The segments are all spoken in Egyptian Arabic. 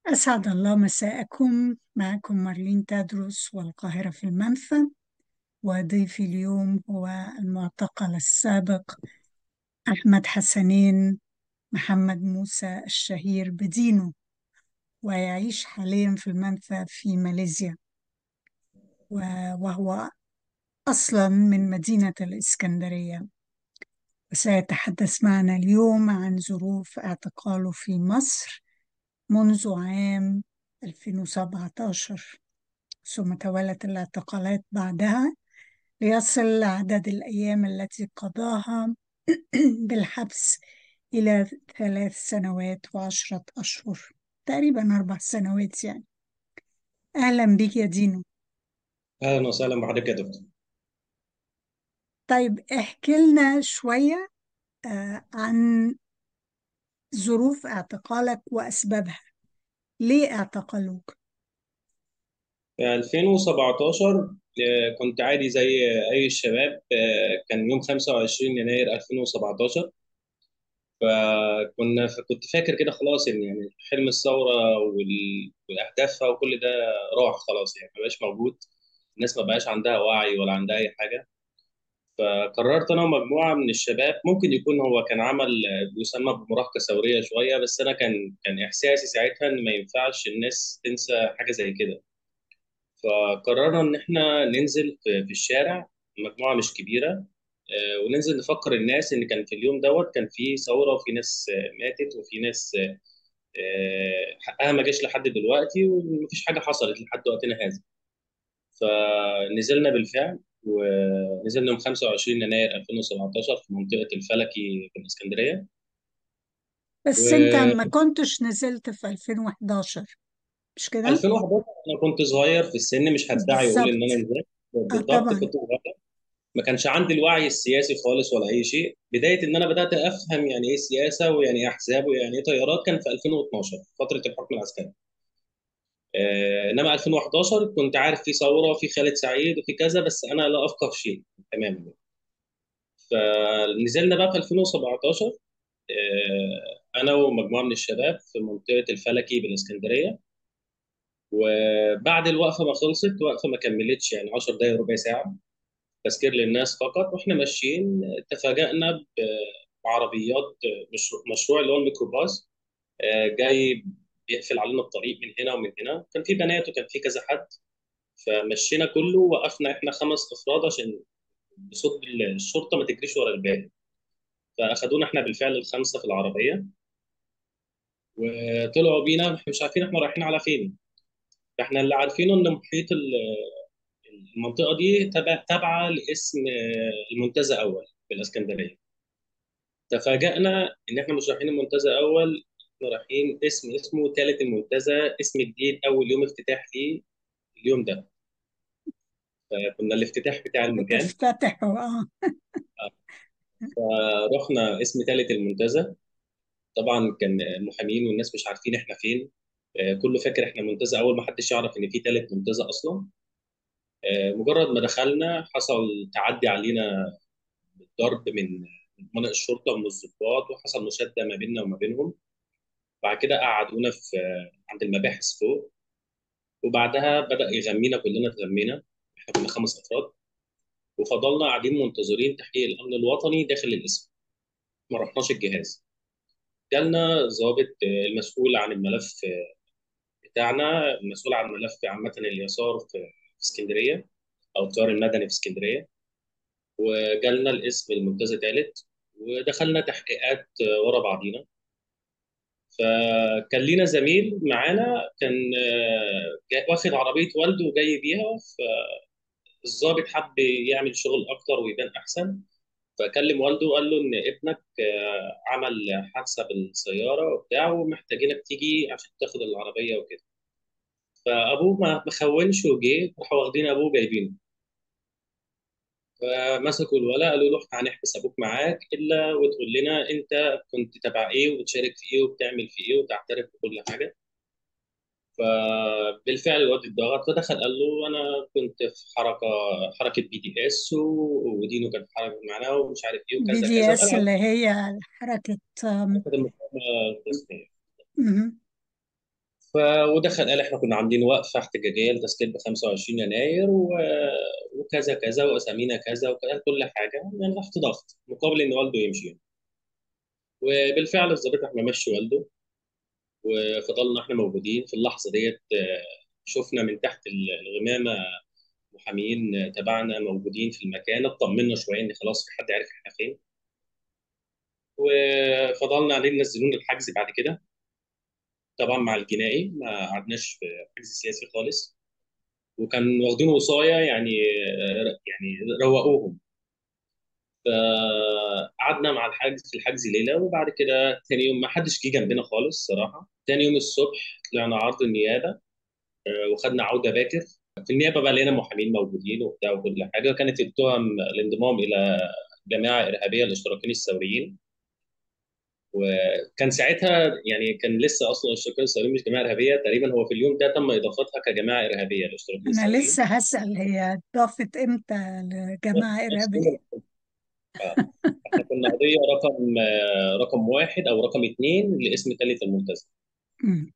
أسعد الله مساءكم معكم مارلين تدرس والقاهرة في المنفى وضيفي اليوم هو المعتقل السابق أحمد حسنين محمد موسى الشهير بدينه ويعيش حاليا في المنفى في ماليزيا وهو أصلا من مدينة الإسكندرية وسيتحدث معنا اليوم عن ظروف اعتقاله في مصر منذ عام 2017 ثم توالت الاعتقالات بعدها ليصل عدد الأيام التي قضاها بالحبس إلى ثلاث سنوات وعشرة أشهر تقريبا أربع سنوات يعني أهلا بك يا دينو اهلا وسهلا بحضرتك يا دكتور طيب احكي لنا شوية آه، عن ظروف اعتقالك وأسبابها ليه اعتقلوك؟ في 2017 آه، كنت عادي زي اي الشباب آه، كان يوم 25 يناير 2017 فكنا كنت فاكر كده خلاص ان يعني حلم الثوره وال- واهدافها وكل ده راح خلاص يعني ما بقاش موجود الناس ما بقاش عندها وعي ولا عندها اي حاجه فقررت انا ومجموعه من الشباب ممكن يكون هو كان عمل آه، يسمى بمراهقه ثوريه شويه بس انا كان كان احساسي ساعتها ان ما ينفعش الناس تنسى حاجه زي كده فقررنا ان احنا ننزل في في الشارع مجموعه مش كبيره آه، وننزل نفكر الناس ان كان في اليوم دوت كان في ثوره وفي ناس آه، ماتت وفي ناس آه، آه، حقها ما جاش لحد دلوقتي ومفيش حاجه حصلت لحد وقتنا هذا فنزلنا بالفعل ونزلنا يوم 25 يناير 2017 في منطقه الفلكي في الاسكندريه بس انت ما و كنتش نزلت في 2011 مش كده؟ 2011 انا كنت صغير في السن مش هدعي اقول ان بالظبط انا نزلت اه بالضبط طبعا كنت صغير ما كانش عندي الوعي السياسي خالص ولا اي شيء بدايه ان انا بدات افهم يعني ايه سياسه ويعني ايه احزاب ويعني ايه تيارات كان في 2012 فتره الحكم العسكري آه انما 2011 كنت عارف في ثوره وفي خالد سعيد وفي كذا بس انا لا افقه شيء تماما فنزلنا بقى في 2017 آه انا ومجموعه من الشباب في منطقه الفلكي بالاسكندريه وبعد الوقفه ما خلصت وقفه ما كملتش يعني 10 دقائق ربع ساعه تذكير للناس فقط واحنا ماشيين تفاجأنا ب- بعربيات مشروع, مشروع اللي هو الميكروباص آه، جاي بيقفل علينا الطريق من هنا ومن هنا كان في بنات وكان في كذا حد فمشينا كله وقفنا احنا خمس افراد عشان بصوت الشرطه ما تجريش ورا الباقي فاخدونا احنا بالفعل الخمسه في العربيه وطلعوا بينا احنا مش عارفين احنا رايحين على فين فاحنا اللي عارفينه ان محيط ال- المنطقه دي تبع تابعه لاسم آه، المنتزه اول في الاسكندريه تفاجأنا إن إحنا مش رايحين المنتزه أول إحنا رايحين اسم اسمه تالت المنتزه اسم جديد أول يوم افتتاح ليه اليوم ده فكنا الافتتاح بتاع المكان بتفتتحوا اه فرحنا اسم تالت المنتزه طبعا كان المحامين والناس مش عارفين إحنا فين آه، كله فاكر إحنا منتزه أول ما حدش يعرف إن في تالت منتزه أصلا آه، مجرد ما دخلنا حصل تعدي علينا ضرب من من مناطق الشرطة ومن الضباط وحصل مشادة ما بيننا وما بينهم بعد كده قعدونا في عند المباحث فوق وبعدها بدأ يغمينا كلنا اتغمينا احنا كنا خمس افراد وفضلنا قاعدين منتظرين تحقيق الامن الوطني داخل القسم ما رحناش الجهاز جالنا ضابط آه، المسؤول عن الملف آه، بتاعنا المسؤول عن ملف عامة اليسار في في اسكندرية أو التيار المدني في اسكندرية وجالنا القسم المنتزه ثالث ودخلنا تحقيقات آه، ورا بعضينا فكان لينا زميل معانا كان آه، جا- واخد عربية والده وجاي بيها الضابط حب يعمل شغل اكتر ويبان احسن فكلم والده وقال له ان ابنك آه، عمل حادثه بالسياره وبتاع ومحتاجينك تيجي عشان تاخد العربيه وكده فابوه ما ما خونش وجه راحوا واخدين ابوه جايبينه فمسكوا الولا قالوا له احنا هنحبس ابوك معاك الا وتقول لنا انت كنت تبع ايه وبتشارك في ايه وبتعمل في ايه وتعترف بكل حاجه فبالفعل الواد اتضغط فدخل قال له انا كنت في حركه حركه بي دي اس ودينو كان في حركه معانا ومش عارف ايه بي وكذا دي كذا وقال اس على اللي هي حركة آم، حركه المقاومه الفلسطينيه مهم. ودخل قال احنا كنا عاملين وقفه احتجاجيه لتسجيل ب 25 يناير و... وكذا كذا واسامينا كذا وكذا كل حاجه يعني تحت ضغط مقابل ان والده يمشي وبالفعل الضابط احنا مشي والده وفضلنا احنا موجودين في اللحظه ديت آه، شفنا من تحت الغمامه محامين تبعنا موجودين في المكان اطمنا شويه ان خلاص في حد عارف احنا فين وفضلنا عليه نزلونا الحجز بعد كده طبعا مع الجنائي ما قعدناش في حجز سياسي خالص وكان واخدين وصايه يعني يعني روقوهم فقعدنا مع الحجز في الحجز ليله وبعد كده تاني يوم ما حدش جه جنبنا خالص صراحه تاني يوم الصبح طلعنا عرض النيابه آه، وخدنا عوده باكر في النيابه بقى لقينا محامين موجودين وبتاع وكل حاجه كانت التهم الانضمام الى جماعه ارهابيه الاشتراكيين الثوريين وكان ساعتها يعني كان لسه اصلا الاشتراكيين الثوريين مش جماعه ارهابيه تقريبا هو في اليوم ده تم اضافتها كجماعه ارهابيه الاشتراكيين أنا الثوريين لسه هسأل هي اتضافت إمتى لجماعة نفس إرهابية؟ آه. احنا كنا قضيه رقم آه، رقم واحد او رقم اثنين لاسم ثالث الملتزم مم.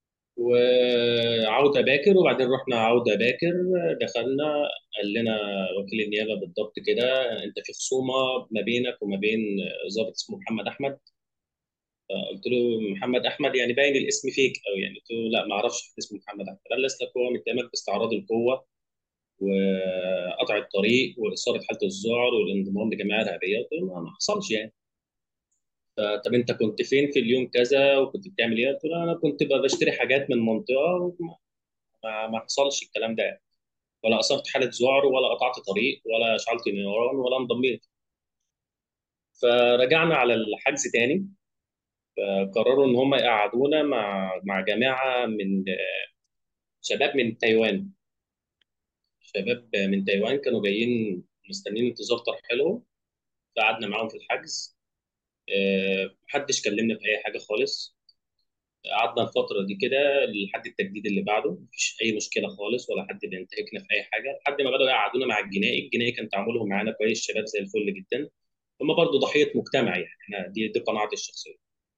وعودة باكر وبعدين رحنا عودة باكر دخلنا قال لنا وكيل النيابة بالضبط كده انت في خصومة ما بينك وما بين ضابط اسمه محمد احمد قلت له محمد احمد يعني باين الاسم فيك او يعني قلت له لا ما اعرفش حد اسمه محمد احمد قال لسه هو متهمك باستعراض القوة وقطع الطريق واثاره حاله الذعر والانضمام لجماعه ارهابيه قلت له ما ما حصلش يعني طب انت كنت فين في اليوم كذا وكنت بتعمل ايه؟ قلت له انا كنت بقى بشتري حاجات من منطقه وما ما ما حصلش الكلام ده يعني. ولا اثرت حاله ذعر ولا قطعت طريق ولا شعلت نيران ولا انضميت فرجعنا على الحجز تاني فقرروا ان هم يقعدونا مع مع جماعه من شباب من تايوان شباب من تايوان كانوا جايين مستنيين انتظار ترحيلهم فقعدنا معاهم في الحجز آه، محدش كلمنا في اي حاجه خالص قعدنا الفتره دي كده لحد التجديد اللي بعده مفيش اي مشكله خالص ولا حد بينتهكنا في اي حاجه لحد ما بداوا يقعدونا مع الجنائي الجنائي كان تعاملهم معانا كويس شباب زي الفل جدا هم برضو ضحيه مجتمع يعني احنا دي دي قناعتي الشخصيه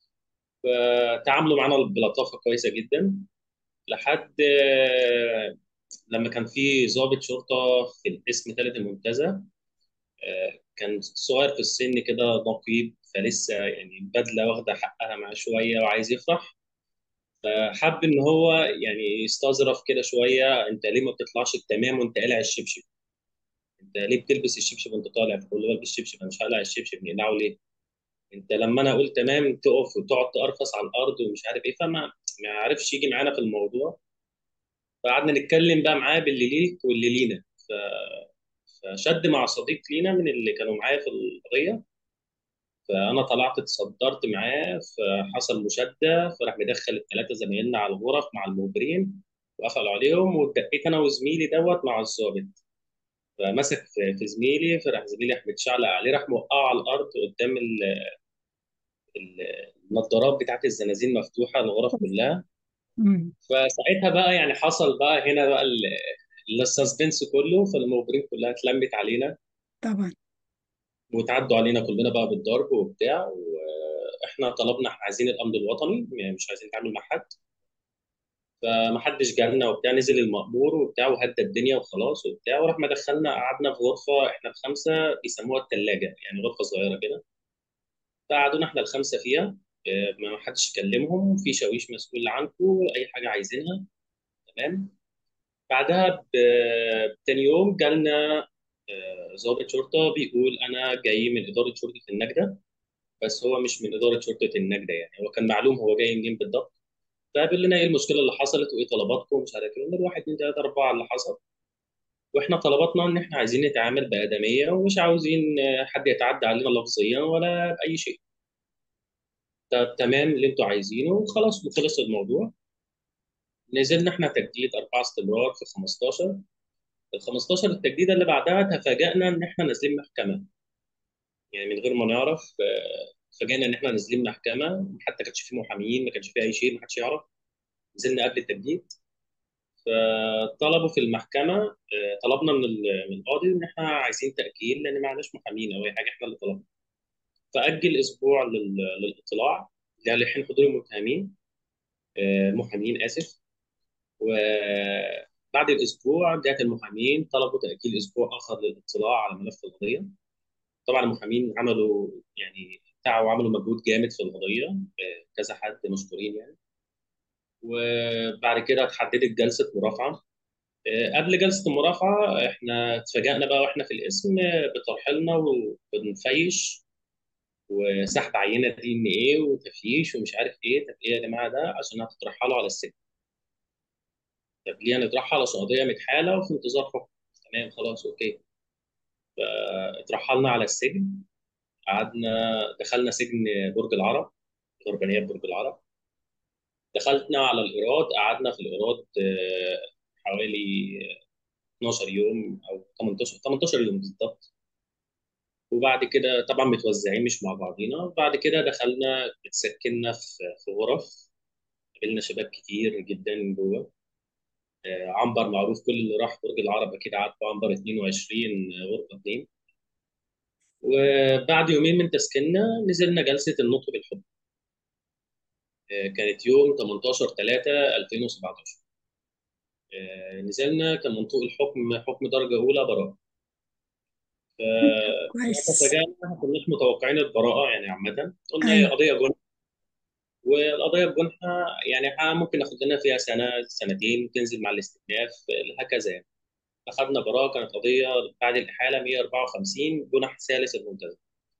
فتعاملوا معانا بلطافه كويسه جدا لحد آه، لما كان في ضابط شرطه في الاسم ثالث المنتزه آه، كان صغير في السن كده نقيب فلسه يعني البدله واخده حقها معاه شويه وعايز يفرح فحب ان هو يعني يستظرف كده شويه انت ليه ما بتطلعش التمام وانت قالع الشبشب؟ انت ليه بتلبس الشبشب وانت طالع؟ فبقول له بلبس الشبشب انا مش هقلع الشبشب نقلعه ليه؟ انت لما انا اقول تمام تقف وتقعد تقرفص على الارض ومش عارف ايه فما ما عرفش يجي معانا في الموضوع فقعدنا نتكلم بقى معاه باللي ليك واللي لينا ف... فشد مع صديق لينا من اللي كانوا معايا في القضيه فانا طلعت اتصدرت معاه فحصل مشاده فراح مدخل الثلاثه زمايلنا على الغرف مع المخبرين وقفلوا عليهم واتدقيت انا وزميلي دوت مع الضابط فمسك في في زميلي فراح زميلي احمد شعلق عليه راح موقعه على الارض قدام ال- ال- النضارات بتاعت الزنازين مفتوحه الغرف كلها مم. فساعتها بقى يعني حصل بقى هنا بقى ال- السسبنس كله فالمخبرين كلها اتلمت علينا طبعا وتعدوا علينا كلنا بقى بالضرب وبتاع واحنا طلبنا احنا عايزين الامن الوطني يعني مش عايزين نتعامل مع حد فما حدش جالنا وبتاع نزل المأمور وبتاع وهدى الدنيا وخلاص وبتاع وراح ما دخلنا قعدنا في غرفه احنا الخمسه بيسموها الثلاجه يعني غرفه صغيره كده فقعدونا احنا الخمسه فيها آه، ما حدش يكلمهم في شاويش مسؤول عنكم اي حاجه عايزينها تمام بعدها ب- بتاني يوم جالنا آه، ضابط شرطه بيقول انا جاي من اداره شرطه النجده بس هو مش من اداره شرطه النجده يعني هو كان معلوم هو جاي منين بالضبط فقال لنا ايه المشكله اللي حصلت وايه طلباتكم ومش عارف ايه قلنا له واحد اثنين ثلاثه اربعه اللي حصل واحنا طلباتنا ان احنا عايزين نتعامل بادميه ومش عاوزين آه، حد يتعدى علينا لفظيا ولا باي شيء طب تمام اللي انتوا عايزينه وخلاص وخلص الموضوع نزلنا احنا تجديد اربعه استمرار في 15 ال 15 التجديده اللي بعدها تفاجئنا ان احنا نازلين محكمه يعني من غير ما نعرف آه، فاجئنا ان احنا نازلين محكمه حتى كانش في محاميين ما كانش في اي شيء ما حدش يعرف نزلنا قبل التجديد فطلبوا في المحكمه آه، طلبنا من ال- من القاضي ان احنا عايزين تاجيل لان ما عندناش محامين او اي حاجه احنا اللي طلبنا فاجل اسبوع لل- للاطلاع لحين حضور المتهمين آه، محامين اسف وبعد الاسبوع جات المحامين طلبوا تاجيل اسبوع اخر للاطلاع على ملف القضيه طبعا المحامين عملوا يعني تعبوا وعملوا مجهود جامد في القضيه آه، كذا حد مشكورين يعني وبعد كده اتحددت جلسه مرافعه آه، قبل جلسه المرافعه احنا اتفاجئنا بقى واحنا في القسم آه، بترحيلنا وبنفيش وسحب عينه دي ان ايه وتفييش ومش عارف ايه طب ايه يا جماعه ده عشان هتترحلوا على السجن طب ليه هنترحل عشان قضيه متحاله وفي انتظار حكم تمام خلاص اوكي فاترحلنا على السجن قعدنا دخلنا سجن برج العرب غربانيه برج العرب دخلنا على الايراد قعدنا في الايراد آه، حوالي 12 يوم او 18 18 يوم بالظبط وبعد كده طبعا متوزعين مش مع بعضينا بعد كده دخلنا اتسكننا في في غرف قابلنا شباب كتير جدا جوه آه، عنبر معروف كل اللي راح برج العرب اكيد عارفه عنبر 22 غرفه 2 وبعد يومين من تسكيننا نزلنا جلسه النطق بالحب آه، كانت يوم 18 3 2017 آه، نزلنا كان منطوق الحكم حكم درجه اولى براءه كويس فتفاجئنا ما كناش متوقعين البراءه يعني عامه قلنا هي ايوه قضيه جنح والقضيه بجنحها يعني ممكن ناخد لنا فيها سنه سنتين تنزل مع الاستئناف هكذا يعني اخذنا براءه كانت قضيه بعد الاحاله 154 جنح ثالث المنتزه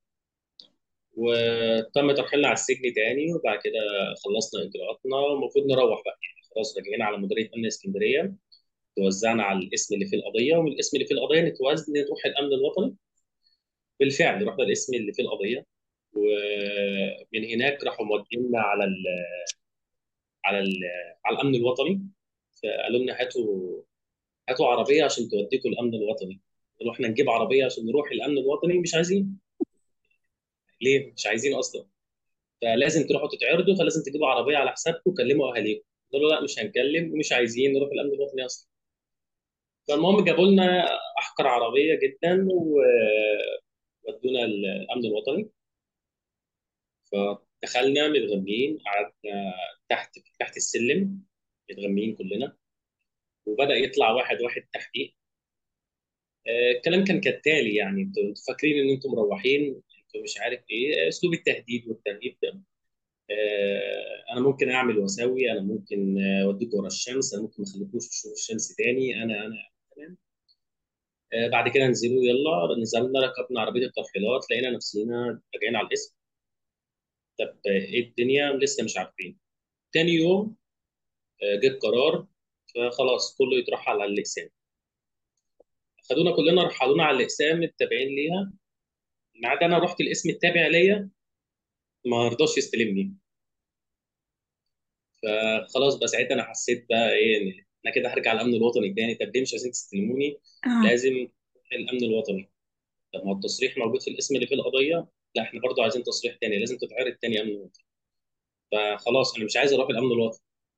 وتم ترحيلنا على السجن تاني وبعد كده خلصنا اجراءاتنا والمفروض نروح بقى يعني خلاص راجعين على مديريه امن اسكندريه توزعنا على الاسم اللي فيه القضيه ومن الاسم اللي فيه القضيه نتوزن نروح الامن الوطني بالفعل رحنا الاسم اللي فيه القضيه ومن هناك راحوا مودينا على ال على ال على الامن الوطني فقالوا لنا هاتوا هاتوا عربيه عشان توديكم الامن الوطني قالوا احنا نجيب عربيه عشان نروح الامن الوطني مش عايزين ليه مش عايزين اصلا فلازم تروحوا تتعرضوا فلازم تجيبوا عربيه على حسابكم وكلموا اهاليكم قالوا لا مش هنكلم ومش عايزين نروح الامن الوطني اصلا فالمهم جابوا لنا احقر عربيه جدا وودونا الامن الوطني فدخلنا متغمين قعدنا تحت تحت السلم متغمين كلنا وبدأ يطلع واحد واحد تحقيق آه، الكلام كان كالتالي يعني انتوا انتوا فاكرين ان انتم مروحين انتوا مش عارف ايه اسلوب التهديد والترهيب ده آه، انا ممكن اعمل واسوي انا ممكن آه، اوديكم ورا الشمس انا ممكن ما اخليكوش تشوفوا الشمس تاني انا انا تمام آه، بعد كده نزلوا يلا نزلنا ركبنا عربيه الترحيلات لقينا نفسنا راجعين على القسم طب آه، ايه الدنيا لسه مش عارفين تاني يوم آه، جه القرار فخلاص كله يترحل على الاقسام خدونا كلنا رحلونا على الاقسام التابعين ليها ما عدا انا رحت القسم التابع ليا ما رضاش يستلمني فخلاص بقى ساعتها انا حسيت بقى ايه ان انا كده هرجع الامن الوطني تاني طب ليه مش عايزين تستلموني اه لازم أروح الامن الوطني طب ما هو التصريح موجود في الاسم اللي فيه القضيه لا احنا برضو عايزين تصريح تاني لازم تتعرض تاني امن وطني فخلاص انا مش عايز اروح الامن الوطني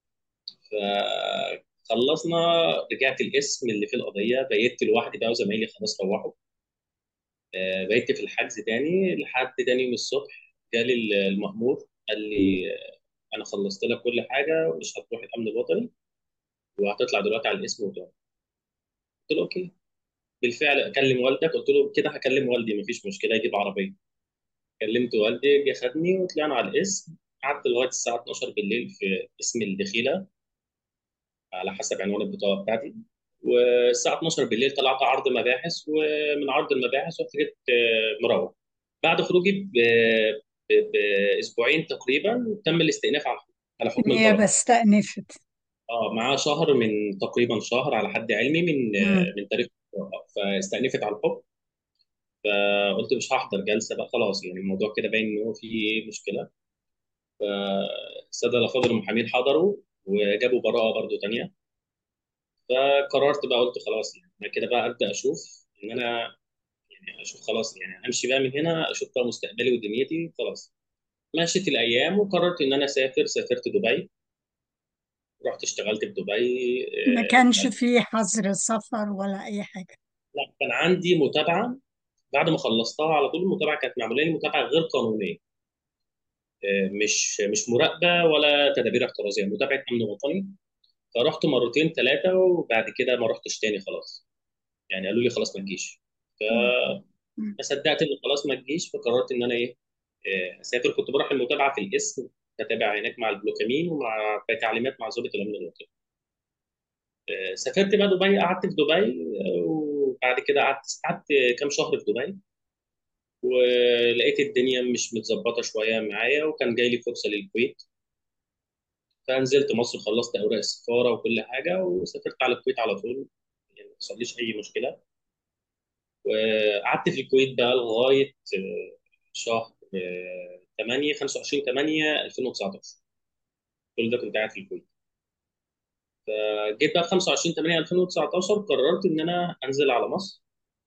فخلصنا رجعت الاسم اللي فيه القضيه بيت لوحدي بقى وزمايلي خلاص روحوا آه، بيت في الحجز تاني لحد تاني يوم الصبح جالي المأمور قال لي آه، انا خلصت لك كل حاجه ومش هتروح الامن الوطني وهتطلع دلوقتي على الاسم وتقعد قلت له اوكي بالفعل اكلم والدك قلت له كده هكلم والدي مفيش مشكله يجيب عربيه كلمت والدي جه خدني وطلعنا على الاسم قعدت لغايه الساعه 12 بالليل في اسم الدخيله على حسب عنوان البطاقه بتاعتي والساعه 12 بالليل طلعت عرض مباحث ومن عرض المباحث رحت جيت آه، مروح بعد خروجي ب- ب- باسبوعين تقريبا تم الاستئناف على على حكم النيابة البراءه استأنفت اه معاه شهر من تقريبا شهر على حد علمي من مم. آه، من تاريخ البراءه فاستأنفت على الحكم فقلت مش هحضر جلسه بقى خلاص يعني الموضوع كده باين ان هو فيه مشكله فالساده الافاضل المحامين حضروا وجابوا براءه برضو تانيه فقررت بقى قلت خلاص يعني انا كده بقى ابدا اشوف ان انا يعني اشوف خلاص يعني امشي بقى من هنا اشوف بقى مستقبلي ودنيتي خلاص مشيت الايام وقررت ان انا اسافر سافرت دبي رحت اشتغلت في دبي ما آه، كانش اشتغلت فيه حظر سفر ولا أي حاجة لا كان عندي متابعه بعد ما خلصتها على طول المتابعه كانت معموله لي متابعه غير قانونيه آه، مش مش مراقبه ولا تدابير احترازيه متابعه امن وطني فرحت مرتين ثلاثه وبعد كده ما رحتش تاني خلاص يعني قالوا لي خلاص ما تجيش مم. فما مم. صدقت ان خلاص ما تجيش فقررت ان انا ايه آه، اسافر كنت بروح المتابعه في القسم بتابع هناك مع البلوكامين ومع بتعليمات مع ضابط الامن الوطني آه، سافرت بقى دبي قعدت في دبي آه، وبعد كده قعدت قعدت كام شهر في دبي ولقيت الدنيا مش متظبطه شويه معايا وكان جاي لي فرصه للكويت فنزلت مصر خلصت اوراق السفاره وكل حاجه وسافرت على الكويت على طول يعني ما حصليش اي مشكله وقعدت في الكويت بقى لغايه آه، شهر آه، 8 25 8 2019 كل ده كنت قاعد في الكويت فجيت بقى في 25 8 2019 قررت ان انا انزل على مصر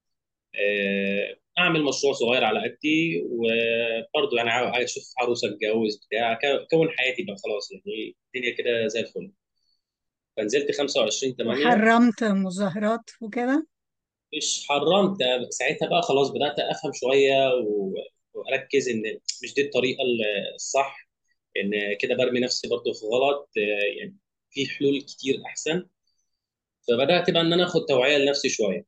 آه، اعمل مشروع صغير على قدي وبرضه يعني عايز اشوف عروسه اتجوز بتاع كون حياتي بقى خلاص يعني الدنيا كده زي الفل فنزلت 25 8 وحرمت مظاهرات وكده مش حرمت ساعتها بقى خلاص بدات افهم شويه و- واركز ان مش دي الطريقه الصح ان كده برمي نفسي برضه في غلط آه، يعني في حلول كتير احسن فبدات بقى ان انا اخد توعيه لنفسي شويه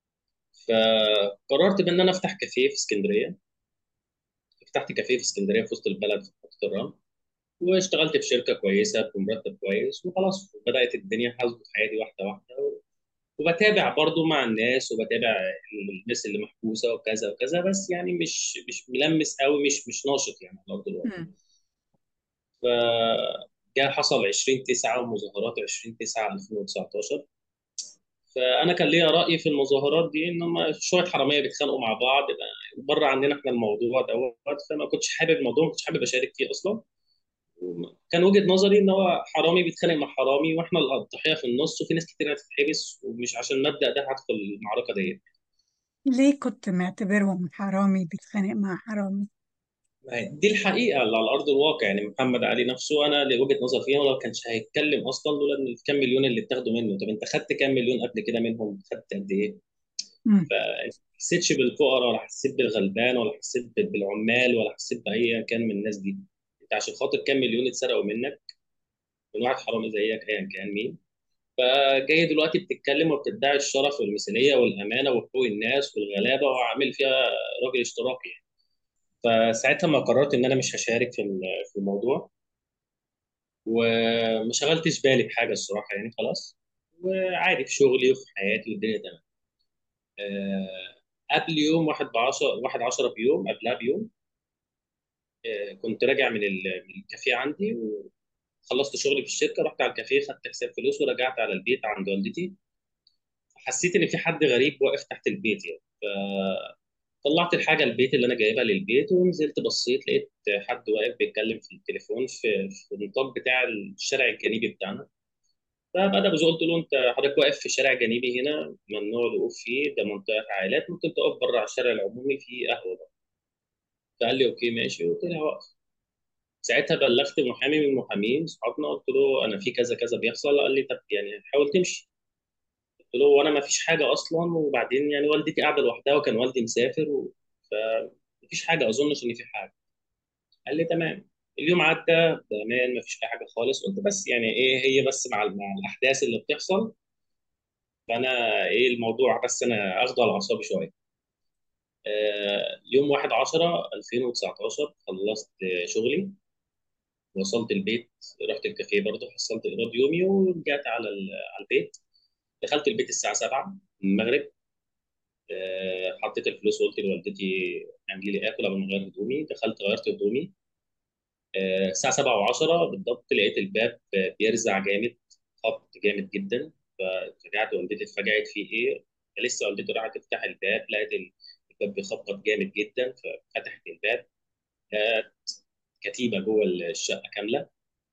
فقررت بان انا افتح كافيه في اسكندريه فتحت كافيه في اسكندريه في وسط البلد في محطه الرمل واشتغلت في شركه كويسه بمرتب كويس وخلاص بدات الدنيا هظبط حياتي واحده واحده وبتابع برضو مع الناس وبتابع الناس اللي محبوسه وكذا وكذا بس يعني مش مش ملمس قوي مش مش ناشط يعني على ارض الواقع مم. ف جاء حصل 20 9 ومظاهرات 20 9 2019 فانا كان ليا راي في المظاهرات دي ان هم شويه حراميه بيتخانقوا مع بعض بره عننا احنا الموضوع دوت فما كنتش حابب الموضوع ما كنتش حابب اشارك فيه اصلا كان وجهه نظري ان هو حرامي بيتخانق مع حرامي واحنا الضحيه في النص وفي ناس كتير هتتحبس ومش عشان المبدا ده هدخل المعركه ديت ليه كنت معتبرهم حرامي بيتخانق مع حرامي ما هي دي الحقيقه اللي على ارض الواقع يعني محمد علي نفسه انا اللي وجهه نظر فيها ما كانش هيتكلم اصلا لولا ان الكام مليون اللي اتاخدوا منه طب انت خدت كام مليون قبل كده منهم خدت قد ايه مم. فانت ما حسيتش بالفقراء ولا حسيت بالغلبان ولا حسيت بالعمال ولا حسيت باي كان من الناس دي انت عشان خاطر كام مليون اتسرقوا منك من واحد حرامي زيك ايا كان مين فجاي دلوقتي بتتكلم وبتدعي الشرف والمثاليه والامانه وحقوق الناس والغلابه وعامل فيها راجل اشتراكي يعني. فساعتها ما قررت ان انا مش هشارك في ال- في الموضوع وما شغلتش بالي بحاجه الصراحه يعني خلاص وعادي في شغلي وفي حياتي والدنيا تمام آه، قبل يوم 1 ب 10 1 10 بيوم قبلها بيوم آه، كنت راجع من ال- من الكافيه عندي وخلصت شغلي في الشركه رحت على الكافيه خدت حساب فلوس ورجعت على البيت عند والدتي حسيت ان في حد غريب واقف تحت البيت يعني فطلعت الحاجه البيت اللي انا جايبها للبيت ونزلت بصيت لقيت حد واقف بيتكلم في التليفون في في النطاق بتاع الشارع الجانبي بتاعنا فبدا بزق قلت له انت حضرتك واقف في شارع جانبي هنا ممنوع الوقوف فيه ده منطقه عائلات ممكن تقف بره على الشارع العمومي في قهوه بقى فقال لي اوكي ماشي وطلع واقف ساعتها بلغت محامي من المحامين صحابنا قلت له انا في كذا كذا بيحصل قال لي طب يعني حاول تمشي قلت له وانا ما فيش حاجه اصلا وبعدين يعني والدتي قاعده لوحدها وكان والدي مسافر و... فمفيش حاجه اظنش ان في حاجه قال لي تمام اليوم عدى بامان مفيش اي حاجه خالص قلت بس يعني ايه هي بس مع مع الاحداث اللي بتحصل فانا ايه الموضوع بس انا اخده على اعصابي شويه آه، يوم 1 10 2019 خلصت آه، شغلي وصلت البيت رحت الكافيه برضه حصلت ايراد يومي ورجعت على ال- على البيت دخلت البيت الساعه 7 المغرب آه، حطيت الفلوس وقلت لوالدتي اعملي لي اكل قبل ما اغير هدومي دخلت غيرت هدومي آه، الساعه 7 و10 بالضبط لقيت الباب آه، بيرزع جامد خبط جامد جدا فرجعت والدتي اتفاجئت فيه ايه لسه والدتي راحت تفتح الباب لقيت ال- الباب بيخبط جامد جدا ففتحت الباب لقيت كتيبه جوه الشقه كامله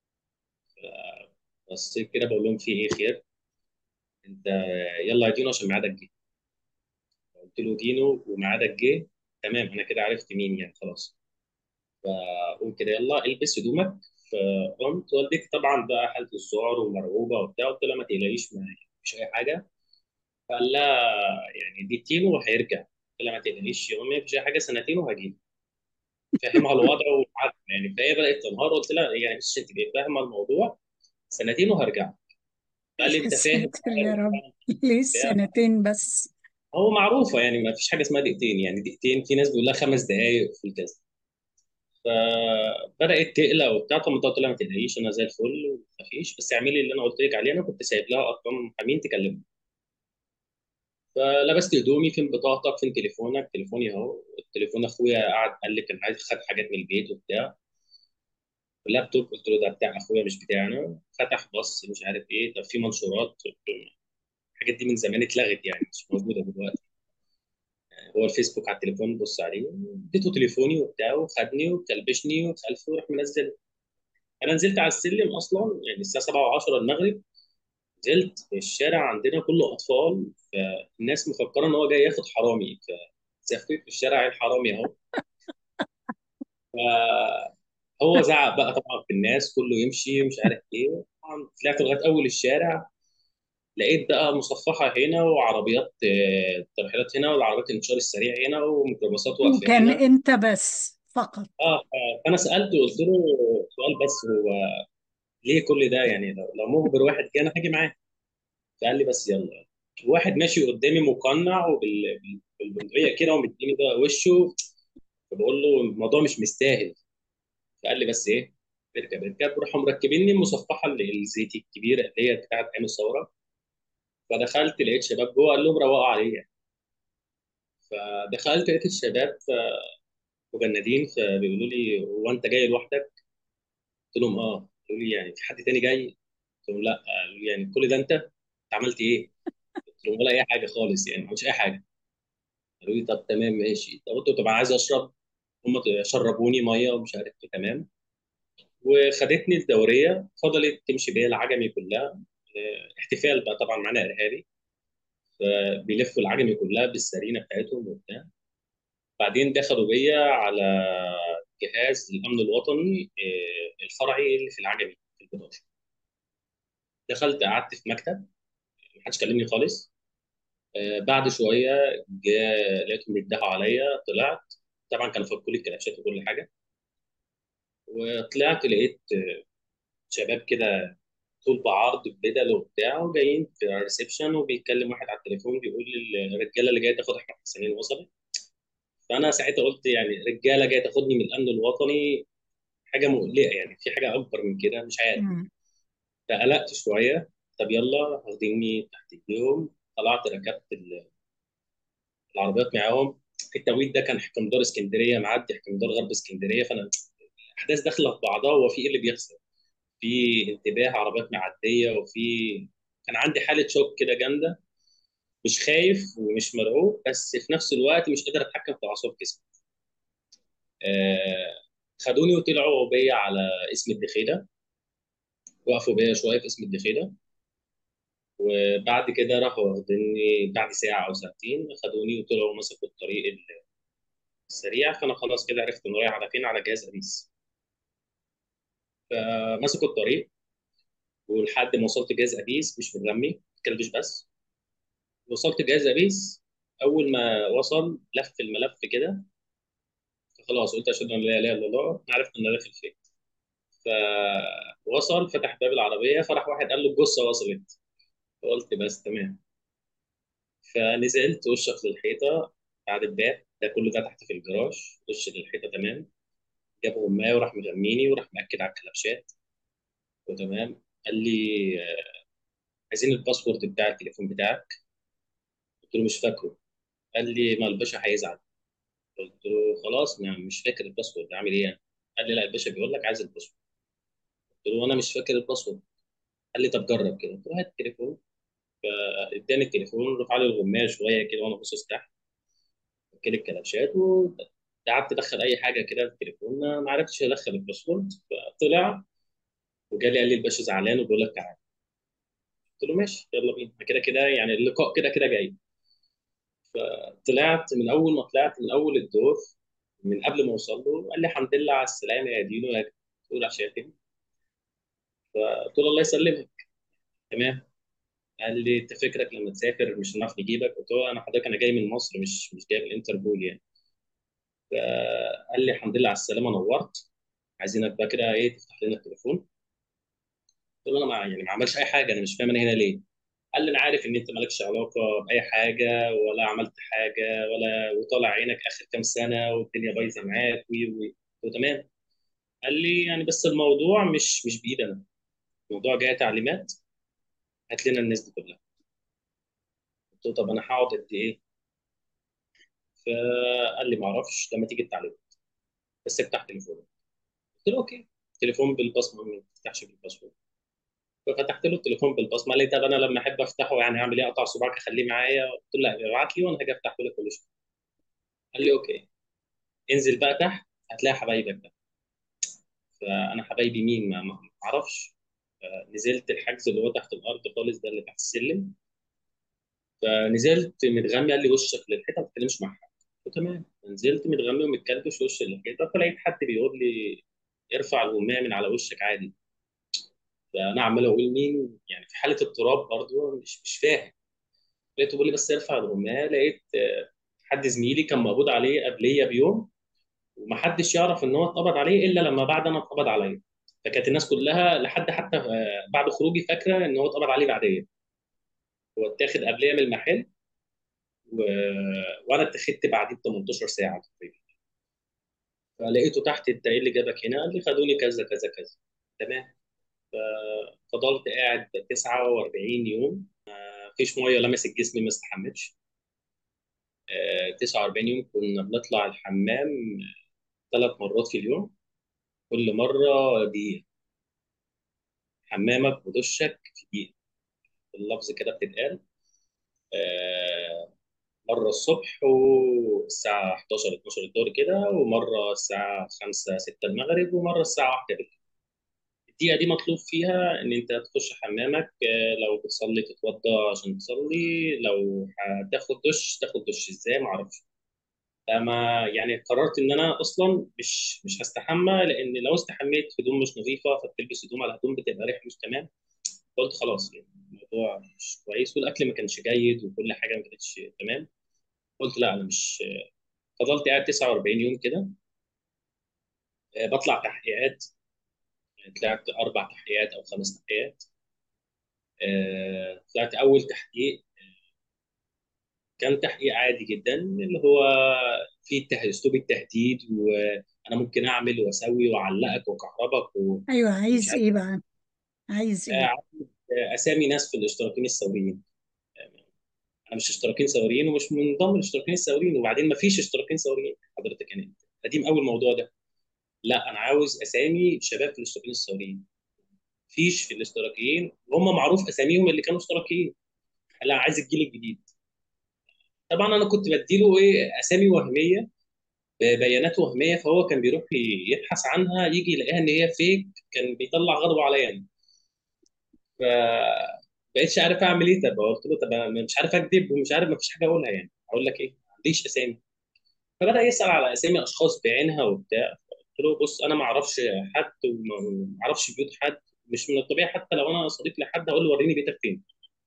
بصيت كده بقول لهم في ايه خير انت يلا يا دينو عشان ميعادك جه قلت له دينو وميعادك جه تمام انا كده عرفت مين يعني خلاص فقلت كده يلا البس هدومك فقمت والدتي طبعا بقى حاله الذعر ومرعوبه وبتاع قلت لها ما تقلقيش ما فيش اي حاجه فقال لها يعني دقيقتين وهيرجع قلت لها ما تقلقيش يا امي مفيش اي حاجه سنتين وهجي فاهمها الوضع وعارف يعني فهي بدات تنهار قلت لها يعني مش انت فاهمه الموضوع سنتين وهرجع قال لي يا انت فاهم ساتر يا رب ليه بتاع سنتين بس هو معروفه يعني ما فيش حاجه اسمها دقيقتين يعني دقيقتين في ناس بيقول لها خمس دقائق في الكذا فبدات تقلق وبتاع طب قلت لها ما تقلقيش انا زي الفل وما تخافيش بس اعملي اللي انا قلت لك عليه انا كنت سايب لها ارقام محامين تكلمه فلبست هدومي فين بطاقتك فين تليفونك تليفوني اهو التليفون اخويا قعد قال لي كان عايز خد حاجات من البيت وبتاع اللابتوب قلت له ده بتاع اخويا مش بتاعنا فتح بص مش عارف ايه طب في منشورات الحاجات دي من زمان اتلغت يعني مش موجوده دلوقتي هو الفيسبوك على التليفون بص عليه اديته تليفوني وبتاع وخدني وكلبشني وخلفه وراح منزل انا نزلت على السلم اصلا يعني الساعه 7 و10 المغرب نزلت الشارع عندنا كله اطفال فالناس مفكره ان هو جاي ياخد حرامي فزفيت في الشارع الحرامي اهو فهو زعق بقى طبعا في الناس كله يمشي مش عارف ايه طبعا طلعت لغايه اول الشارع لقيت بقى مصفحه هنا وعربيات آه، ترحيلات هنا والعربيات الانتشار السريع هنا وميكروباصات واقفه وكان هنا انت بس فقط اه ف- فانا سالته قلت له سؤال بس هو ليه كل ده يعني لو لو مخبر واحد كده انا هاجي معاه فقال لي بس يلا واحد ماشي قدامي مقنع وبالبندقيه كده ومديني ده وشه فبقول له الموضوع مش مستاهل فقال لي بس ايه اركب اركب راحوا مركبيني المصفحه اللي الزيتي الكبيره اللي هي بتاعت ايام الثوره فدخلت لقيت شباب جوه قال لهم روقوا عليا يعني. فدخلت لقيت الشباب مجندين فبيقولوا لي هو انت جاي لوحدك؟ قلت لهم اه قالوا لي يعني في حد تاني جاي؟ قلت لهم لا قالوا لي يعني كل ده انت؟ انت عملت ايه؟ قلت لهم ولا اي حاجه خالص يعني ما عملتش اي حاجه قالوا لي طب تمام ماشي طب قلت له طب انا عايز اشرب هم شربوني ميه ومش عارف ايه تمام وخدتني الدوريه فضلت تمشي بيا العجمي كلها آه، احتفال بقى طبعا معانا ارهابي فبيلفوا العجمي كلها بالسرينه بتاعتهم وبتاع بعدين دخلوا بيا على جهاز الامن الوطني آه، الفرعي اللي في العجمي في البدار دخلت قعدت في مكتب محدش كلمني خالص آه، بعد شويه جاء لقيتهم بيندهوا عليا طلعت طبعا كانوا فكوا لي الكلاشات وكل حاجه وطلعت لقيت آه، شباب كده طول بعرض ببدل وبتاع وجايين في الريسبشن وبيتكلم واحد على التليفون بيقول للرجاله اللي جايه تاخد احمد حسنين وصلت فانا ساعتها قلت يعني رجاله جايه تاخدني من الامن الوطني حاجه مقلقه يعني في حاجه اكبر من كده مش عارف مم. فقلقت شويه طب يلا واخديني تحت ايديهم طلعت ركبت ال- العربيات معاهم التوقيت ده كان حكم دار اسكندريه معدي حكم دار غرب اسكندريه فانا الاحداث داخله في بعضها هو في ايه اللي بيحصل في انتباه عربيات معديه وفي كان عندي حاله شوك كده جامده مش خايف ومش مرعوب بس في نفس الوقت مش قادر اتحكم في اعصاب جسمي آه خدوني وطلعوا بيا على اسم الدخيله وقفوا بيا شويه في اسم الدخيله وبعد كده راحوا واخديني بعد ساعه او ساعتين خدوني وطلعوا مسكوا الطريق السريع فانا خلاص كده عرفت انه رايح على فين على جهاز ابيس فمسكوا الطريق ولحد ما وصلت جهاز ابيس مش مترمي كلبش بس وصلت جهاز ابيس اول ما وصل لف الملف كده فخلاص قلت اشهد ان لا اله الا الله عرفت ان انا داخل فين فوصل فتح باب العربيه فراح واحد قال له الجثه وصلت فقلت بس تمام فنزلت وشك للحيطه بعد الباب ده كله ده تحت في الجراج وش للحيطه تمام جاب اماه وراح مغميني وراح مأكد على الكلبشات وتمام قال لي آه، عايزين الباسورد بتاع التليفون بتاعك قلت له مش فاكره قال لي ما الباشا هيزعل قلت له خلاص ما مش فاكر الباسورد اعمل ايه يعني قال لي لا الباشا بيقول لك عايز الباسورد قلت له انا مش فاكر الباسورد قال لي طب جرب كده قلت له هات التليفون فاداني التليفون رفع لي الغمايه شويه كده وانا باصص تحت كل الكلبشات وقعدت ادخل اي حاجه كده في التليفون ما ما عرفتش ادخل الباسورد فطلع وجالي قال لي الباشا زعلان وبيقول لك تعالى قلت له ماشي يلا بينا كده كده يعني اللقاء كده كده جاي فطلعت من اول ما طلعت من اول الدور من قبل ما اوصل له قال لي الحمد لله على السلامه يا دينو يا تقول عشان فقلت له الله يسلمك تمام قال لي انت فكرك لما تسافر مش هنعرف نجيبك قلت له انا حضرتك انا جاي من مصر مش مش جاي من الانتربول يعني فقال لي الحمد لله على السلامه نورت عايزينك بقى كده ايه تفتح لنا التليفون قلت له انا ما يعني ما عملش اي حاجه انا مش فاهم انا هنا ليه قال لي انا عارف ان انت مالكش علاقه باي حاجه ولا عملت حاجه ولا وطالع عينك اخر كام سنه والدنيا بايظه معاك وي وي قلت له تمام قال لي يعني بس الموضوع مش مش بايدي انا الموضوع جاي تعليمات هات لنا الناس دي كلها قلت له طب انا هقعد قد ايه فقال لي ما اعرفش لما تيجي التعليمات بس افتح تليفونك قلت له اوكي تليفون بالبصمه ما تفتحش بالباسورد ففتحت له التليفون بالبصمه قال لي طب انا لما احب افتحه يعني اعمل ايه اقطع صباعك اخليه معايا قلت له لا ابعت لي وانا هاجي افتحه لك كل شويه قال لي اوكي انزل بقى تحت هتلاقي حبايبك ده فانا حبايبي مين ما ما اعرفش نزلت الحجز اللي هو تحت الارض خالص ده اللي تحت السلم فنزلت متغمي قال لي وشك للحيطه ما تتكلمش مع حد قلت له تمام نزلت متغمي ومتكلبش وش للحيطه فلقيت حد بيقول لي ارفع الغماء من على وشك عادي فانا عمال اقول مين يعني في حاله اضطراب برضه مش مش فاهم لقيته بيقول لي بس ارفع الغماء لقيت آه، حد زميلي كان مقبوض عليه قبليه بيوم ومحدش يعرف ان هو اتقبض عليه الا لما بعد انا اتقبض عليا فكانت الناس كلها لحد حتى آه، بعد خروجي فاكره ان هو اتقبض عليه بعديه هو اتاخد قبليه من المحل و... وانا اتخذت بعديه ب 18 ساعه تقريبا فلقيته تحت انت ايه اللي جابك هنا؟ قال لي خدوني كذا كذا كذا تمام فضلت قاعد 49 يوم مفيش ميه لمست جسمي ما استحملش آه، 49 يوم كنا بنطلع الحمام ثلاث مرات في اليوم كل مره دقيقه حمامك ودشك في دقيقه اللفظ كده بتتقال آه، مره الصبح والساعه 11 12 الظهر كده ومره الساعه 5 6 المغرب ومره الساعه 1 بالليل الدقيقه دي مطلوب فيها ان انت تخش حمامك آه، لو بتصلي تتوضا عشان تصلي لو هتاخد دش تاخد دش ازاي ما اعرفش فما يعني قررت ان انا اصلا مش مش هستحمى لان لو استحميت هدوم مش نظيفه فبتلبس هدوم على هدوم بتبقى ريحه مش تمام قلت خلاص يعني الموضوع مش كويس والاكل ما كانش جيد وكل حاجه ما كانتش تمام قلت لا انا مش فضلت قاعد 49 يوم كده آه، بطلع تحقيقات طلعت اربع تحقيقات او خمس تحقيقات آه، طلعت اول تحقيق كان تحقيق عادي جدا اللي هو فيه الته- اسلوب التهديد وانا ممكن اعمل واسوي واعلقك واكهربك و- ايوه ومش عايز عارف ايه بقى عايز ايه آه، اسامي ناس في الاشتراكيين الثوريين انا مش اشتراكيين ثوريين ومش منضم للاشتراكيين الثوريين وبعدين ما فيش اشتراكيين ثوريين حضرتك يعني قديم قوي الموضوع ده لا انا عاوز اسامي شباب في الاشتراكيين الثوريين فيش في الاشتراكيين وهم معروف اساميهم اللي كانوا اشتراكيين لا عايز الجيل الجديد طبعا انا كنت بديله ايه اسامي وهميه بيانات وهميه فهو كان بيروح ي- يبحث عنها يجي يلاقيها ان هي فيك كان بيطلع غضبه عليا يعني ف بقيتش عارف اعمل ايه طب قلت له طب أنا مش عارف اكذب ومش عارف ما فيش حاجه اقولها يعني اقول لك ايه ما عنديش اسامي فبدا يسال على اسامي اشخاص بعينها وبتاع قلت له بص انا ما اعرفش حد وما ما اعرفش بيوت حد مش من الطبيعي حتى لو انا صديق لحد اقول له وريني بيتك فين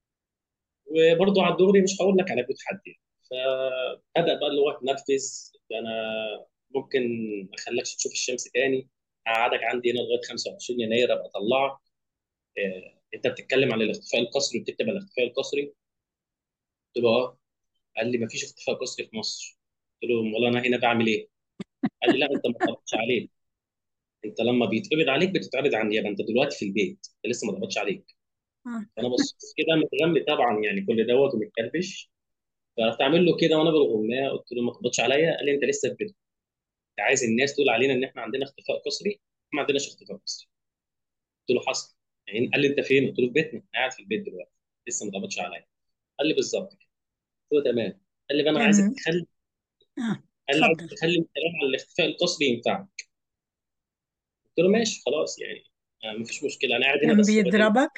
وبرضه على الدغري مش هقول لك على بيوت حد يعني فبدا بقى اللي هو تنرفز انا ممكن ما اخليكش تشوف الشمس تاني اقعدك عندي هنا لغايه 25 يناير ابقى اطلعك آه، انت بتتكلم عن الاختفاء القسري وبتكتب عن الاختفاء القسري قلت له اه قال لي ما فيش اختفاء قسري في مصر قلت له امال انا هنا بعمل ايه؟ قال لي لا انت ما اتقبضش عليك انت لما بيتقبض عليك بتتعرض على النيابه انت دلوقتي في البيت انت لسه ما اتقبضش عليك آه. فانا بص كده متغمي طبعا يعني كل دوت ومتكلبش فرحت اعمل له كده وانا بالغماء قلت له ما تقبضش عليا قال لي انت لسه في بيتك انت عايز الناس تقول علينا ان احنا عندنا اختفاء قسري احنا ما عندناش اختفاء قسري قلت له حصل يعني قال لي انت فين؟ قلت له في بيتنا انا قاعد في البيت دلوقتي لسه ما اتقبضش عليا قال لي بالظبط كده قلت له تمام قال لي بقى انا عايزك كان تخلي اه قال لي عايزك اتفضل تخلي الكلام عن الاختفاء القسري ينفعك قلت له ماشي خلاص يعني آه، مفيش مشكله انا قاعد هنا كان بس لغايه امتى بيضربك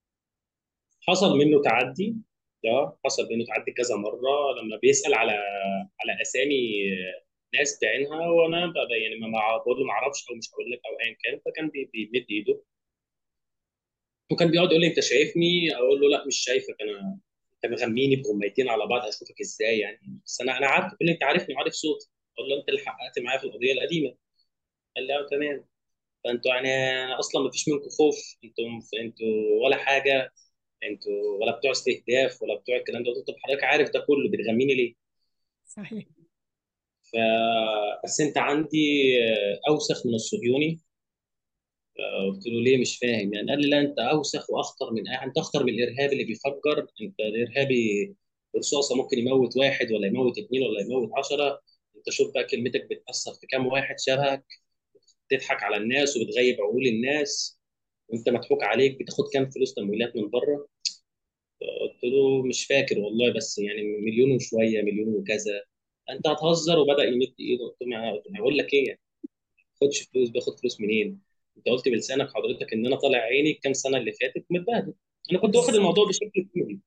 حصل منه تعدي ده حصل منه تعدي كذا مره لما بيسال على على اسامي آه، ناس بعينها وانا بقى يعني ما ما- بقول له ما اعرفش او مش هقول لك او ايا كان فكان بي- بيمد ايده وكان بيقعد يقول لي انت شايفني اقول له لا مش شايفك انا انت مغميني بغميتين على بعض اشوفك ازاي يعني بس انا انا عارف يقول لي انت عارفني وعارف صوتي اقول له انت اللي حققت معايا في القضيه القديمه قال لي اه تمام فانتوا يعني اصلا ما فيش منكم خوف انتوا انتوا ولا حاجه انتوا ولا بتوع استهداف ولا بتوع الكلام ده قلت له طب حضرتك عارف ده كله بتغميني ليه؟ صحيح ف بس انت عندي آه، اوسخ من الصهيوني قلت له ليه مش فاهم يعني قال لي لا انت اوسخ واخطر من انت اخطر من الارهابي اللي بيفجر انت الارهابي رصاصه ممكن يموت واحد ولا يموت اثنين ولا يموت عشرة انت شوف بقى كلمتك بتاثر في كام واحد شبهك بتضحك على الناس وبتغيب عقول الناس وانت مضحوك عليك بتاخد كام فلوس تمويلات من بره قلت له مش فاكر والله بس يعني مليون وشويه مليون وكذا انت هتهزر وبدا يمد ايده قلت له ما- هقول لك ايه يعني خدش فلوس باخد فلوس منين انت قلت بلسانك حضرتك ان انا طالع عيني الكام سنه اللي فاتت متبهدل انا كنت واخد بالظبط الموضوع بشكل كوميدي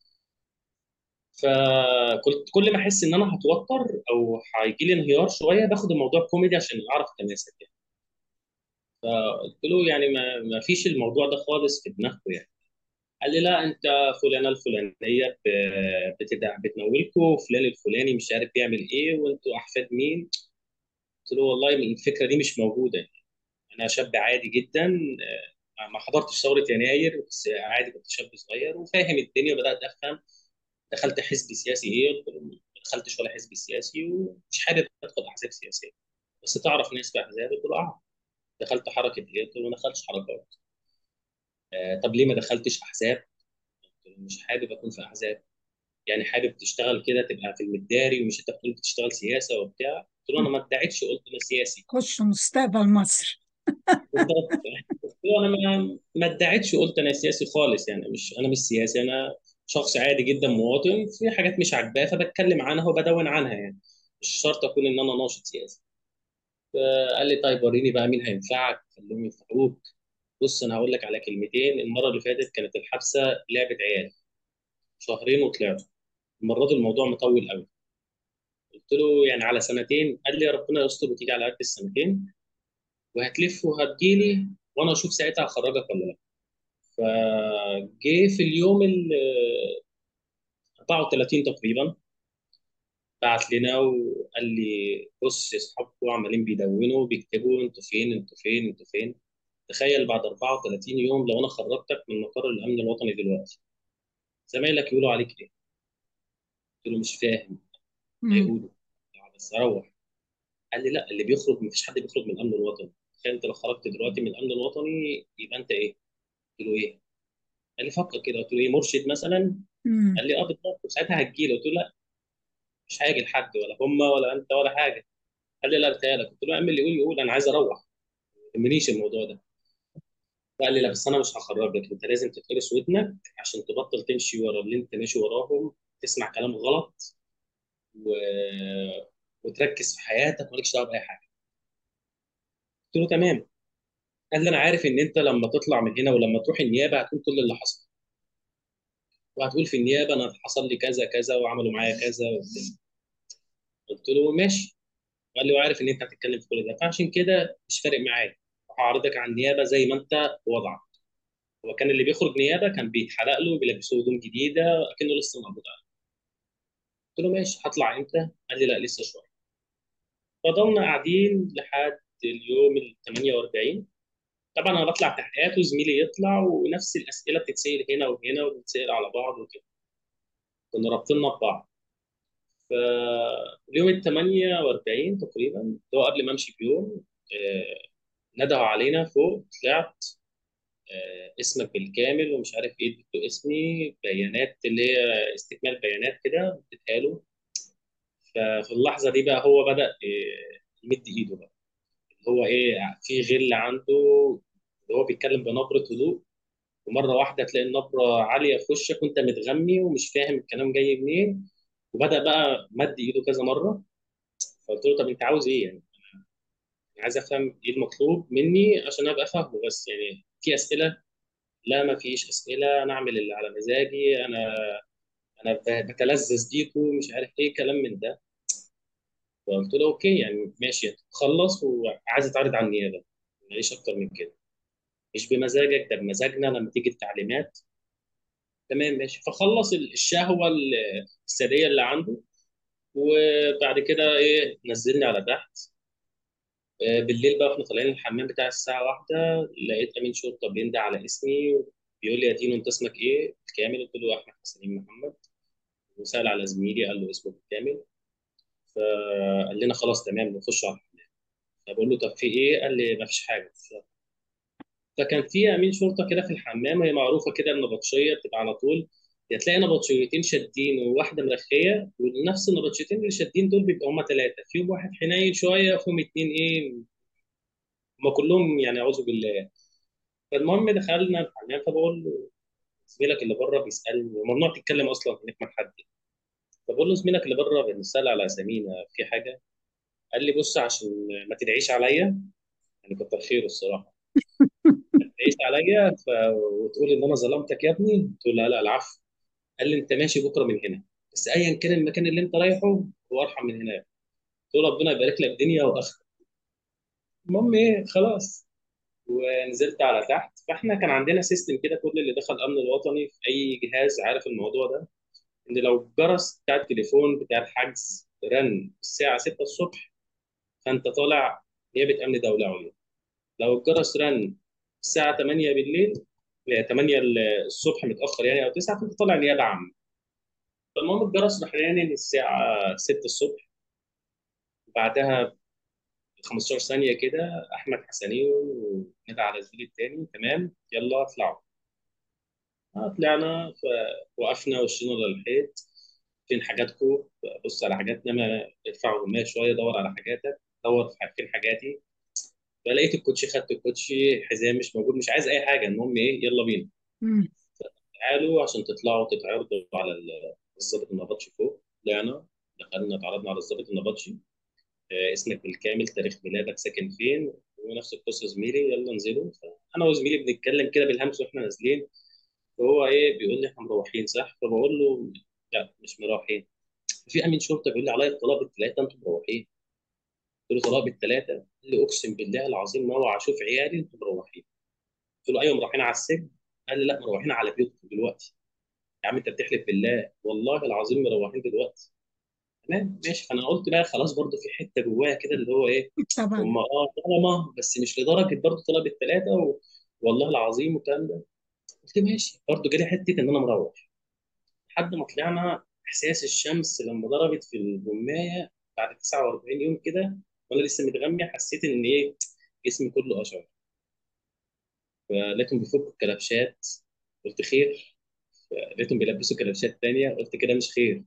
فكنت كل ما احس ان انا هتوتر او هيجي لي انهيار شويه باخد الموضوع كوميدي عشان اعرف اتماسك يعني فقلت له يعني ما, ما فيش الموضوع ده خالص في دماغكم يعني قال لي لا انت فلانه الفلانيه ب- بتدع بتمولكوا فلان الفلاني مش عارف بيعمل ايه وانتوا احفاد مين قلت له والله الفكره دي مش موجوده انا شاب عادي جدا آه، ما حضرتش ثوره يناير بس عادي كنت شاب صغير وفاهم الدنيا وبدات افهم دخلت حزب سياسي ايه قلت له ما دخلتش ولا حزب سياسي ومش حابب ادخل احزاب سياسيه بس تعرف ناس في احزاب قلت له اه دخلت حركه ايه قلت له ما دخلتش حركات آه طب ليه ما دخلتش احزاب قلت له مش حابب اكون في احزاب يعني حابب تشتغل كده تبقى في المداري ومش انت بتقول بتشتغل سياسه وبتاع قلت له انا ما ادعيتش قلت انا سياسي خش مستقبل مصر بالظبط قلت له انا ما ما ادعيتش قلت انا سياسي خالص يعني مش انا مش سياسي انا شخص عادي جدا مواطن في حاجات مش عاجباه فبتكلم عنها وبدون عنها يعني مش شرط اكون ان انا ناشط سياسي فقال لي طيب وريني بقى مين هينفعك خليهم ينفعوك بص انا هقول لك على كلمتين المره اللي فاتت كانت الحبسه لعبه عيال شهرين وطلعت المره دي الموضوع مطول قوي قلت له يعني على سنتين قال لي يا ربنا يستر وتيجي على قد السنتين وهتلف وهتجيلي وانا اشوف ساعتها هخرجك ولا لا فجه في اليوم ال 34 تقريبا بعت لنا وقال لي بص اصحابكم عمالين بيدونوا بيكتبوا انتوا فين انتوا فين انتوا فين تخيل بعد 34 يوم لو انا خرجتك من مقر الامن الوطني دلوقتي زمايلك يقولوا عليك ايه؟ قلت له مش فاهم مم. هيقولوا بس اروح قال لي لا اللي بيخرج مفيش حد بيخرج من الامن الوطني تخيل انت لو خرجت دلوقتي من الامن الوطني يبقى انت ايه؟ قلت له ايه؟ قال لي فكر كده قلت له ايه مرشد مثلا؟ مم. قال لي اه بالظبط وساعتها هتجيلي قلت له لا مش هاجي لحد ولا هم ولا انت ولا حاجه قال لي لا بتهيألك قلت له اعمل اللي يقول يقول انا عايز اروح ما يهمنيش الموضوع ده قال لي لا بس انا مش هخرجك انت لازم تتقرص ودنك عشان تبطل تمشي ورا اللي انت ماشي وراهم تسمع كلام غلط و... وتركز في حياتك مالكش دعوه باي حاجه قلت له تمام قال لي انا عارف ان انت لما تطلع من هنا ولما تروح النيابه هتقول كل اللي حصل وهتقول في النيابه انا حصل لي كذا كذا وعملوا معايا كذا وبتاع قلت له ماشي قال لي وعارف ان انت هتتكلم في كل ده فعشان كده مش فارق معايا هعرضك على النيابه زي ما انت وضعك هو كان اللي بيخرج نيابه كان بيتحلق له بيلبسوه هدوم جديده اكنه لسه مقبوض عليه قلت له ماشي هطلع امتى؟ قال لي لا لسه شويه فضلنا قاعدين لحد اليوم ال 48 طبعا انا بطلع تحقيقات وزميلي يطلع ونفس الاسئله بتتسال هنا وهنا وبتتسال على بعض وكده كنا رابطيننا ببعض فاليوم ال 48 تقريبا اللي هو قبل ما امشي بيوم آه، ندهوا علينا فوق طلعت آه، اسمك بالكامل ومش عارف ايه اديته اسمي بيانات اللي هي استكمال بيانات كده اديتها له ففي اللحظه دي بقى هو بدأ آه، يمد ايده بقى اللي هو ايه في غل عنده اللي هو بيتكلم بنبره هدوء ومره واحده تلاقي النبره عاليه في وشك وانت متغمي ومش فاهم الكلام جاي منين وبدأ بقى مد ايده كذا مره فقلت له طب انت عاوز ايه يعني؟ أنا عايز افهم ايه المطلوب مني عشان ابقى فاهمه بس يعني في اسئله لا ما فيش اسئله انا اعمل اللي على مزاجي انا انا ب- بتلذذ بيكو مش عارف ايه كلام من ده فقلت له اوكي يعني ماشي خلص وعايز اتعرض على النيابه ماليش اكتر من كده مش بمزاجك ده بمزاجنا لما تيجي التعليمات تمام ماشي فخلص ال- الشهوه ال- السريه اللي عنده وبعد كده ايه نزلني على تحت آه، بالليل بقى واحنا طالعين الحمام بتاع الساعة واحدة لقيت أمين شرطة بيندى على اسمي بيقول لي يا دينو أنت اسمك إيه؟ بالكامل قلت له أحمد حسنين محمد وسأل على زميلي قال له اسمه بالكامل فقال لنا خلاص تمام نخش على الحمام فبقول له طب في إيه؟ قال لي ما فيش حاجة فكان في أمين شرطة كده في الحمام هي معروفة كده النبطشية بتبقى على طول يا تلاقي نبطشيتين شادين وواحدة مرخية ونفس النبطشيتين اللي شادين دول بيبقى هما ثلاثة فيهم واحد حنين شوية وفيهم اتنين إيه هما كلهم يعني أعوذ بالله فالمهم دخلنا الحمام فبقول له زميلك اللي بره بيسالني وممنوع تتكلم اصلا هناك مع حد فبقول له زميلك اللي بره بنسال على اسامينا في حاجه قال لي بص عشان ما تدعيش عليا يعني كتر خيره الصراحه ما تدعيش عليا ف... وتقول ان انا ظلمتك يا ابني قلت له لا لا العفو قال لي انت ماشي بكره من هنا بس ايا كان المكان اللي انت رايحه هو ارحم من هناك قلت له ربنا يبارك لك دنيا واخره المهم ايه خلاص ونزلت على تحت فاحنا كان عندنا سيستم كده كل اللي دخل الامن الوطني في اي جهاز عارف الموضوع ده ان لو الجرس بتاع التليفون بتاع الحجز رن الساعه 6 الصبح فانت طالع نيابه امن دوله عليا لو الجرس رن الساعه 8 بالليل لا، 8 الصبح متاخر يعني او 9 فانت طالع نيابه عامه فالمهم الجرس راح رن الساعه 6 الصبح بعدها ب 15 ثانيه كده احمد حسنين ونادى على زميلي التاني تمام يلا اطلعوا آه، طلعنا فوقفنا وشنا للحيط فين حاجاتكم بص على حاجاتنا ما ادفع ما شويه دور على حاجاتك دور في فين حاجاتي فلقيت الكوتشي خدت الكوتشي حزام مش موجود مش عايز اي حاجه المهم ايه يلا بينا مم. تعالوا عشان تطلعوا تتعرضوا على ال- الضابط النبطشي فوق طلعنا دخلنا اتعرضنا على الضابط النبطشي آه، اسمك بالكامل تاريخ ميلادك ساكن فين ونفس القصه زميلي يلا انزلوا فانا وزميلي بنتكلم كده بالهمس واحنا نازلين فهو ايه بيقول لي احنا مروحين صح فبقول له لا مش مروحين في امين شرطه بيقول لي عليا الطلاق بالثلاثه انتوا مروحين قلت له طلاق بالثلاثه قال لي اقسم بالله العظيم ما اوعى اشوف عيالي انتوا مروحين قلت له ايوه مروحين على السجن قال لي لا مروحين على بيوتكم دلوقتي يا عم انت بتحلف بالله والله العظيم مروحين دلوقتي تمام ماشي فانا قلت بقى خلاص برضو في حته جوايا كده اللي هو ايه طبعا هم اه ظلمه بس مش لدرجه برضو طلب الثلاثه و... والله العظيم والكلام ده قلت ماشي برضو جالي حته ان انا مروح لحد ما طلعنا احساس الشمس لما ضربت في البمايه بعد 49 يوم كده وانا لسه متغمي حسيت ان ايه جسمي كله اشعر فلقيتهم بيفكوا الكلبشات قلت خير لقيتهم بيلبسوا كلبشات تانية قلت كده مش خير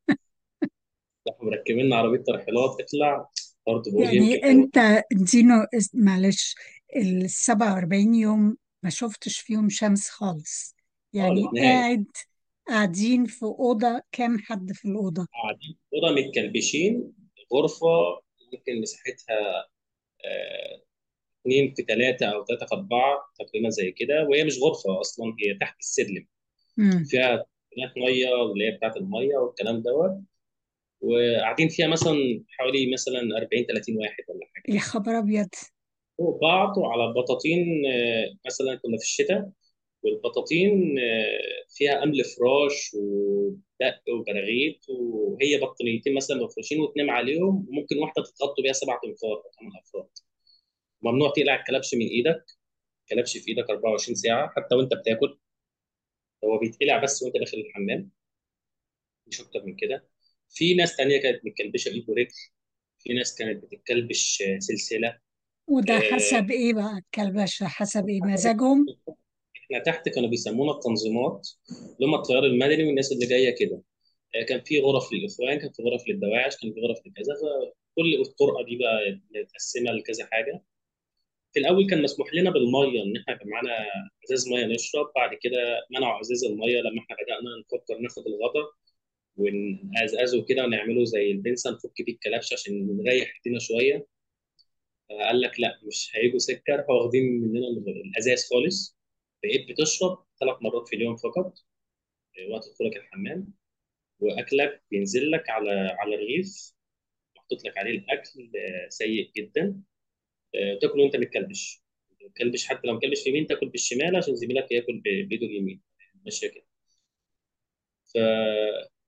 راحوا مركبين عربية ترحيلات اطلع برضه بقول يمكن يعني هو انت دينو اس- معلش ال 47 يوم ما شفتش فيهم شمس خالص خالص يعني نهائي قاعد قاعدين في أوضة كام حد في الأوضة قاعدين في أوضة متكلبشين غرفة ممكن مساحتها آه، اتنين في ثلاثة أو ثلاثة في أربعة تقريبا زي كده وهي مش غرفة أصلا هي تحت السلم امم فيها قناة مية واللي هي بتاعت المية والكلام دوت وقاعدين فيها مثلا حوالي مثلا 40 30 واحد ولا حاجة يا خبر أبيض فوق بعض وعلى بطاطين آه، مثلا كنا في الشتاء والبطاطين آه، فيها أمل فراش ودق وبراغيث وهي بطانيتين مثلا مفروشين وتنام عليهم وممكن واحدة تتغطوا بيها سبعة أنفار أو ثمان أفراد ممنوع تقلع الكلبش من إيدك الكلبش في إيدك 24 ساعة حتى وأنت بتاكل هو بيتقلع بس وأنت داخل الحمام مش أكتر من كده في ناس تانية كانت متكلبشة إيد ورجل في ناس كانت بتتكلبش آه، سلسلة وده آه، حسب إيه بقى الكلبشة حسب إيه مزاجهم احنا تحت كانوا بيسمونا التنظيمات اللي هم التيار المدني والناس اللي جايه كده آه، كان في غرف للاخوان كان في غرف للدواعش كان في غرف لكذا فكل الطرقه دي بقى متقسمه لكذا حاجه في الاول كان مسموح لنا بالميه ان احنا كان معانا ازاز ميه نشرب بعد كده منعوا ازاز الميه لما احنا بدانا نفكر ناخد الغطا ونقزقزه كده ونعمله زي البنسه نفك بيه الكلبش عشان نريح ايدينا شويه قال لك لا مش هيجوا سكه راحوا واخدين مننا الازاز خالص بقيت بتشرب ثلاث مرات في اليوم فقط وقت دخولك الحمام واكلك بينزل لك على على الرغيف محطوط لك عليه الاكل آه، سيء جدا آه، تاكل وانت متكلبش متكلبش حتى لو مكلبش في اليمين تاكل بالشمال عشان زميلك ياكل ب- بايده اليمين ماشيه كده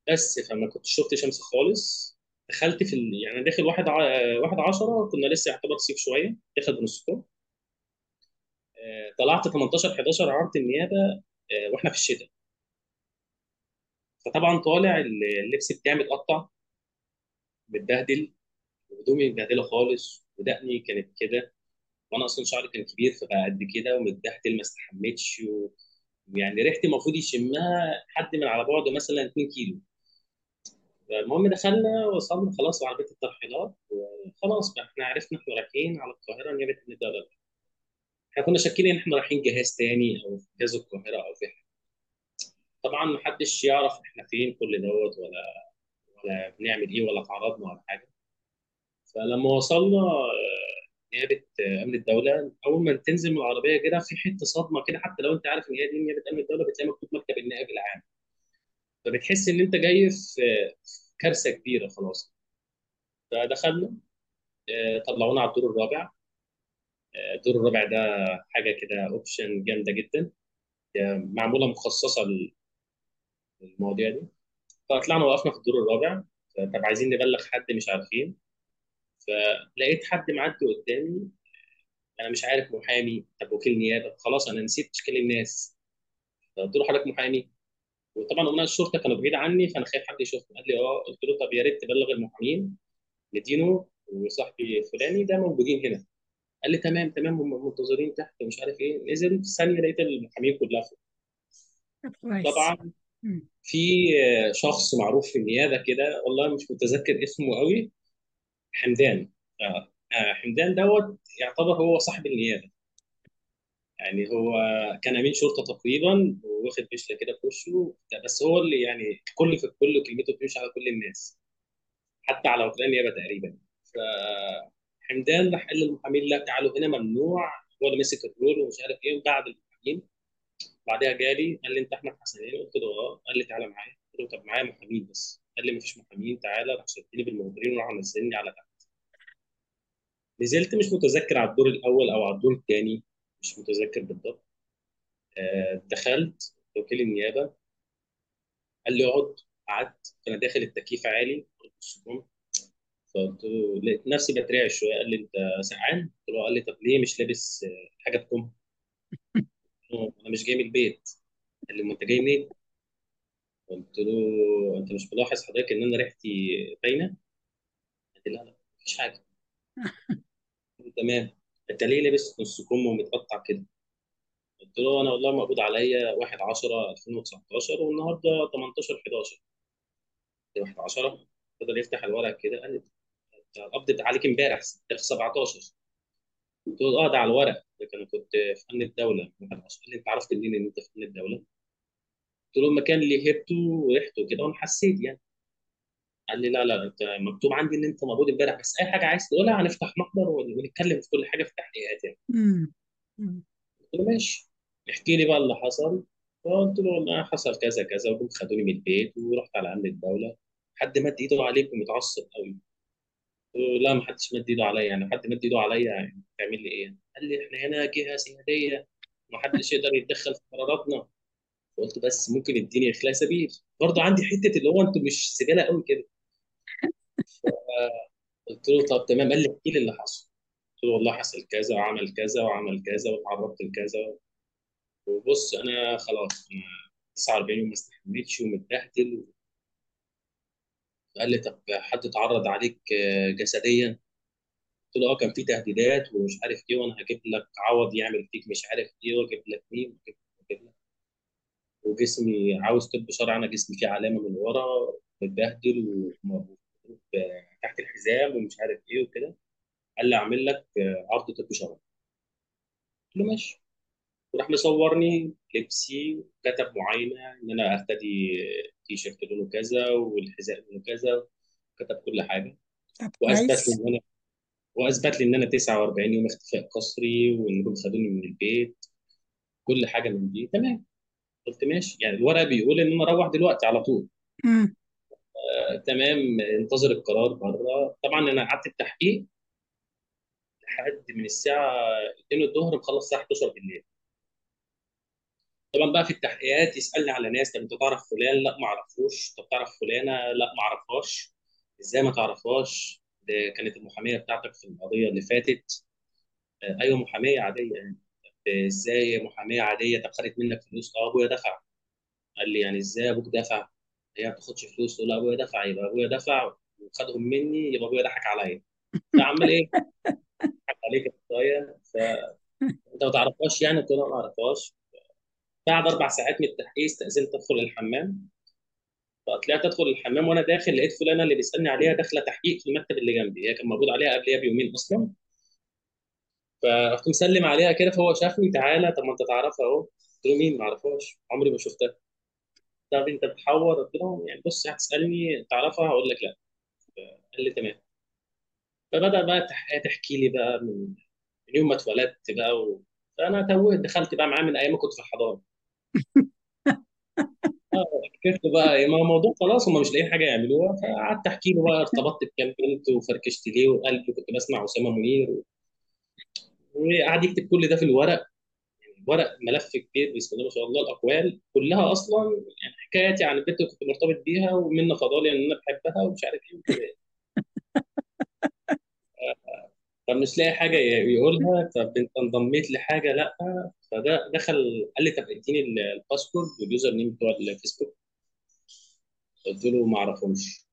بس فما كنتش شفت شمس خالص دخلت في ال... يعني داخل واحد ع... واحد عشرة كنا لسه يعتبر صيف شويه داخل بنص كم آه، طلعت 18 11 عرض النيابه آه، واحنا في الشتاء فطبعا طالع اللبس بتاعي متقطع متبهدل وهدومي متبهدله خالص ودقني كانت كده وانا اصلا شعري كان كبير فبقى قد كده ومتبهدل ما استحمتش و... يعني ريحتي المفروض يشمها حد من على بعد مثلا 2 كيلو المهم دخلنا وصلنا خلاص على بيت الترحيلات وخلاص بقى احنا عرفنا احنا رايحين على القاهره نيابه الندى احنا كنا شاكين ان احنا رايحين جهاز تاني او في جهاز القاهره او في حاجه طبعا ما حدش يعرف احنا فين كل دوت ولا ولا بنعمل ايه ولا اتعرضنا ولا حاجه فلما وصلنا آه، نيابه آه، امن الدوله اول ما تنزل من العربيه كده في حته صدمه كده حتى لو انت عارف ان هي دي نيابه امن الدوله بتلاقي مكتوب مكتب النائب العام فبتحس ان انت جاي في في كارثه كبيره خلاص فدخلنا آه، طلعونا على الدور الرابع آه، الدور الرابع ده حاجه كده اوبشن جامده جدا آه، معموله مخصصه للمواضيع دي فطلعنا وقفنا في الدور الرابع طب عايزين نبلغ حد مش عارفين فلقيت حد معدي قدامي انا مش عارف محامي طب وكيل نيابه خلاص انا نسيت اشكال الناس فقلت له حضرتك محامي وطبعا امناء الشرطه كانوا بعيد عني فانا خايف حد يشوفني قال لي اه قلت له طب يا ريت تبلغ المحامين لدينو وصاحبي الفلاني ده موجودين هنا قال لي تمام تمام هم منتظرين تحت ومش عارف ايه نزل في ثانيه لقيت المحامين كلها فوق طب كويس طبعا مم. في آه، شخص معروف في النيابه كده والله مش متذكر اسمه قوي حمدان آه، آه، حمدان دوت يعتبر هو صاحب النيابه يعني هو كان امين شرطه تقريبا واخد بشله كده في وشه بس هو اللي يعني كل في كل كلمته بتمشي على كل الناس حتى على وكلاء النيابه تقريبا فحمدان راح قال للمحامين لا تعالوا هنا ممنوع هو اللي مسك الرول ومش عارف ايه بعد المحامين بعدها جالي قال لي انت احمد حسنين قلت له اه قال لي تعالى معايا قلت له طب معايا محامين بس قال لي مفيش محامين تعالى راح شدني بالمخبرين وراح نزلني على تحت نزلت مش متذكر على الدور الاول او على الدور الثاني مش متذكر بالضبط آه، دخلت وكيل النيابه قال لي اقعد قعدت انا داخل التكييف عالي قلت السكون فقلت له لقيت نفسي بترعش شويه قال لي انت سقعان قلت له قال لي طب ليه مش لابس آه، حاجه تكم قلت له انا مش جاي من البيت قال لي ما انت جاي منين قلت له انت مش ملاحظ حضرتك ان انا ريحتي باينه قال لي لا لا مفيش حاجه قلت له تمام انت ليه لابس نص كم ومتقطع كده قلت له انا والله مقبوض عليا 1 10 2019 والنهارده 18 11 1 10 فضل يفتح الورق كده قال لي انت القبض بتاع عليك امبارح تاريخ 17 قلت له اه ده على الورق لكن انا كنت في امن الدوله 1 10 قال لي انت عرفت منين ان انت في امن الدوله قلت له المكان اللي هيبته وريحته كده وانا حسيت يعني قال لي لا لا انت مكتوب عندي ان انت موجود امبارح بس اي حاجه عايز تقولها هنفتح محضر ون- ونتكلم في كل حاجه في التحقيقات يعني مم. مم. قلت له ماشي احكي لي بقى اللي حصل فقلت له والله حصل كذا كذا وجم خدوني من البيت ورحت على امن الدوله حد مد ايده عليك ومتعصب قوي قلت له لا ما حدش مد ايده عليا يعني حد مد ايده عليا يعني تعمل لي ايه قال لي احنا هنا جهه سياديه ما حدش يقدر يتدخل في قراراتنا قلت بس ممكن الدنيا يخلق سبيل برضه عندي حته اللي هو انتوا مش سجاله قوي كده قلت له طب تمام قال لي احكي لي اللي حصل قلت له والله حصل كذا وعمل كذا وعمل كذا واتعرضت لكذا وبص انا خلاص انا 49 يوم ما استحملتش ومتبهدل قال لي طب حد اتعرض عليك آه، جسديا قلت له اه كان في تهديدات ومش عارف ايه وانا هجيب لك عوض يعمل فيك مش عارف ايه واجيب لك مين واجيب واجيب لك وجسمي عاوز طب شرعي انا جسمي فيه علامه من ورا متبهدل ومربوط تحت الحزام ومش عارف ايه وكده قال لي اعمل لك آه، عرض طب شرعي قلت له ماشي وراح مصورني لبسي كتب معاينه ان انا ارتدي تي شيرت لونه كذا والحذاء لونه كذا كتب كل حاجه طب واثبت لي كويس ان انا واثبت لي ان انا 49 يوم اختفاء قسري وانهم خدوني من البيت كل حاجه من دي تمام قلت ماشي يعني الورق بيقول ان انا اروح دلوقتي على طول مم. آه تمام انتظر القرار بره طبعا انا قعدت التحقيق لحد من الساعه 2 الظهر مخلص الساعه 11 بالليل طبعا بقى في التحقيقات يسالني على ناس طب انت تعرف فلان لا ما اعرفوش طب تعرف فلانه لا ما اعرفهاش ازاي ما تعرفهاش ده كانت المحاميه بتاعتك في القضيه اللي فاتت آه، ايوه محاميه عاديه يعني طب ازاي محاميه عاديه طب خدت منك فلوس اه ابويا دفع قال لي يعني ازاي ابوك دفع هي ما بتاخدش فلوس تقول لا ابويا دفع يبقى ابويا دفع وخدهم مني يبقى ابويا ضحك عليا فعمال ايه ضحك عليك شويه فانت ما تعرفهاش يعني قلت له لا ما اعرفهاش بعد اربع ساعات من التحقيق استاذنت ادخل الحمام فطلعت ادخل الحمام وانا داخل لقيت فلانه اللي بيسالني عليها داخله تحقيق في المكتب اللي جنبي هي كان موجود عليها قبلها بيومين اصلا فرحت مسلم عليها كده فهو شافني تعالى طب ما انت تعرفها اهو قلت له مين ما اعرفهاش عمري ما شفتها طب انت بتحور قلت له يعني بص هتسالني تعرفها هقول لك لا قال لي تمام فبدا بقى تح- تحكي لي بقى من من يوم ما اتولدت بقى و... فانا توهت دخلت بقى معاه من ايام ما كنت في الحضانه اه حكيت له بقى ما هو الموضوع خلاص هم مش لاقيين حاجه يعملوها فقعدت احكي له بقى ارتبطت بكام بنت وفركشت ليه وقال لي كنت بسمع اسامه منير و... وقعد يكتب كل ده في الورق ورق ملف كبير بسم الله ما شاء الله الاقوال كلها اصلا يعني حكاياتي عن البنت اللي كنت مرتبط بيها ومنى فضالي ان انا بحبها ومش عارف ايه وكده طب مش لاقي حاجه يقولها طب انت انضميت لحاجه لا فده دخل قال لي طب اديني الباسورد واليوزر نيم بتوع الفيسبوك قلت له ما اعرفهمش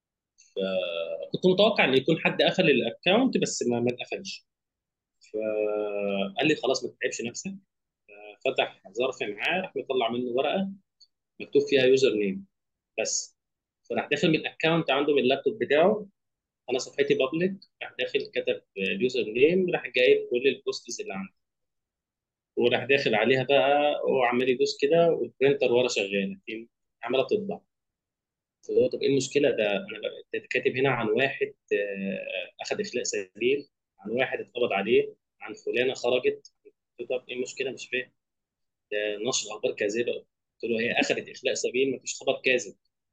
فكنت متوقع ان يكون حد قفل الاكونت بس ما ما اتقفلش فقال لي خلاص ما تتعبش نفسك فتح ظرف معاه راح مطلع منه ورقه مكتوب فيها يوزر نيم بس فراح داخل من الاكونت عنده من اللابتوب بتاعه انا صفحتي بابليك راح داخل كتب اليوزر نيم راح جايب كل البوستس اللي عندي وراح داخل عليها بقى هو عمال يدوس كده والبرنتر ورا شغاله عماله تطبع فقلت له طب ايه المشكله ده انا بقى- كاتب هنا عن واحد آه، اخذ اخلاء سبيل عن واحد اتقبض عليه عن فلانه خرجت قلت له طب ايه المشكله مش فاهم ده نشر اخبار كاذبه قلت له هي اخذت اخلاء سبيل ما فيش خبر كاذب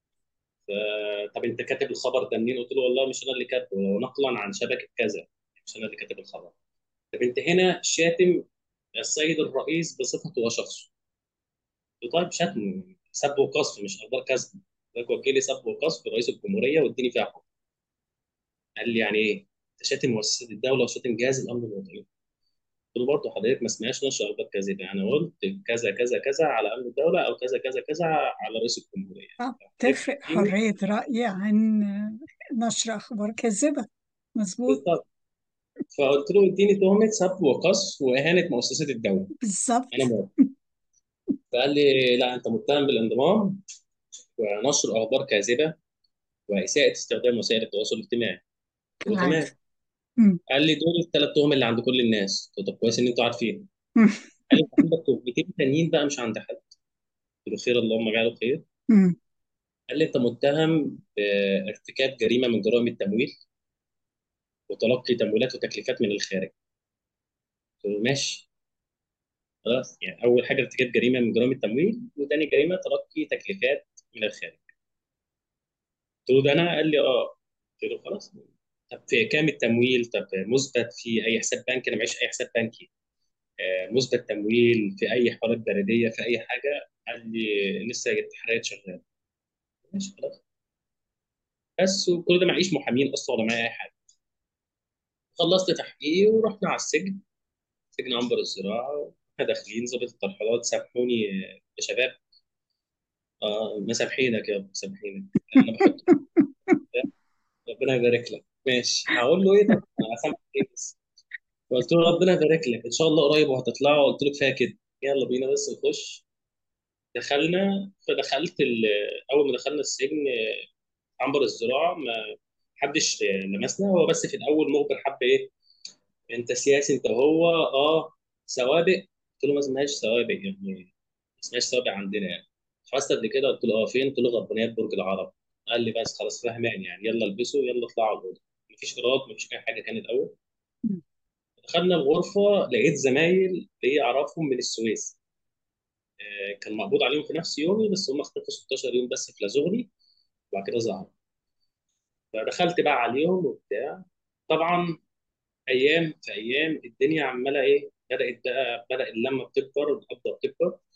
ف- طب انت كاتب الخبر ده منين؟ قلت له والله مش انا اللي كاتبه هو نقلا عن شبكه كذا مش انا اللي كاتب الخبر طب انت هنا شاتم السيد الرئيس بصفته وشخصه قلت له طيب شتم سب وقذف مش اخبار كذب حضرتك وجه لي سب وقذف رئيس الجمهوريه واديني فيها حكم قال لي يعني ايه؟ انت شاتم مؤسسه الدوله وشاتم جهاز الامن الوطني قلت له برضه حضرتك ما اسمهاش نشر اخبار كاذبه انا قلت كذا كذا كذا على امن الدوله او كذا كذا كذا على رئيس الجمهوريه آه، حضرتك تفرق تديني حرية رأي عن آه، نشر أخبار كاذبة مظبوط بالظبط فقلت له اديني تهمه سب وقذف واهانه مؤسسه الدوله انا بالظبط موافق فقال لي لا انت متهم بالانضمام ونشر اخبار كاذبه واساءه استخدام وسائل التواصل الاجتماعي قلت له العادي تمام مم. قال لي دول الثلاث تهم اللي عند كل الناس قلت له طب كويس ان انتوا عارفين مم. قال لي انت عندك تهمتين تانيين بقى مش عند حد قلت له خير اللهم اجعله خير مم. قال لي انت متهم بارتكاب جريمه من جرائم التمويل وتلقي تمويلات وتكليفات من الخارج قلت له ماشي خلاص يعني اول حاجه ارتكاب جريمه من جرائم التمويل وتاني جريمه تلقي تكليفات من الخارج قلت له ده انا قال لي اه قلت له خلاص طب في كام التمويل طب مثبت في اي حساب بنكي انا معيش اي حساب بنكي آه، مثبت تمويل في اي حوالات بلديه في اي حاجه قال لي لسه التحريات شغاله ماشي خلاص بس وكل ده معيش محامين اصلا ولا معايا اي حاجه خلصت تحقيقي ورحنا على السجن سجن عنبر الزراعه احنا داخلين ظابط الترحيلات سامحوني يا شباب اه مسامحينك يا مسامحينك انا بحط ربنا يبارك لك ماشي هقول له ايه طب انا هسامحك ايه بس قلت له ربنا يبارك لك ان شاء الله قريب وهتطلعوا قلت له كفايه كده يلا بينا بس نخش دخلنا فدخلت ال- اول ما دخلنا السجن عنبر الزراعه ما حدش لمسنا هو بس في الاول مخبر حب ايه انت سياسي انت هو اه سوابق قلت له ما اسمهاش سوابق يعني ما اسمهاش سوابق عندنا يعني حفظت قبل كده قلت له اه فين قلت له غربانيات برج العرب قال لي بس خلاص فهمان يعني يلا البسوا يلا اطلعوا الاوضه مفيش ايراد مفيش اي حاجه كانت اول دخلنا الغرفه لقيت زمايل ليا اعرفهم من السويس آه، كان مقبوض عليهم في نفس يومي بس هم اختفوا 16 يوم بس في لازغلي وبعد كده ظهروا فدخلت بقى عليهم وبتاع طبعا ايام في ايام الدنيا عماله ايه بدات بقى بدا اللمه بتكبر والقبضه بتكبر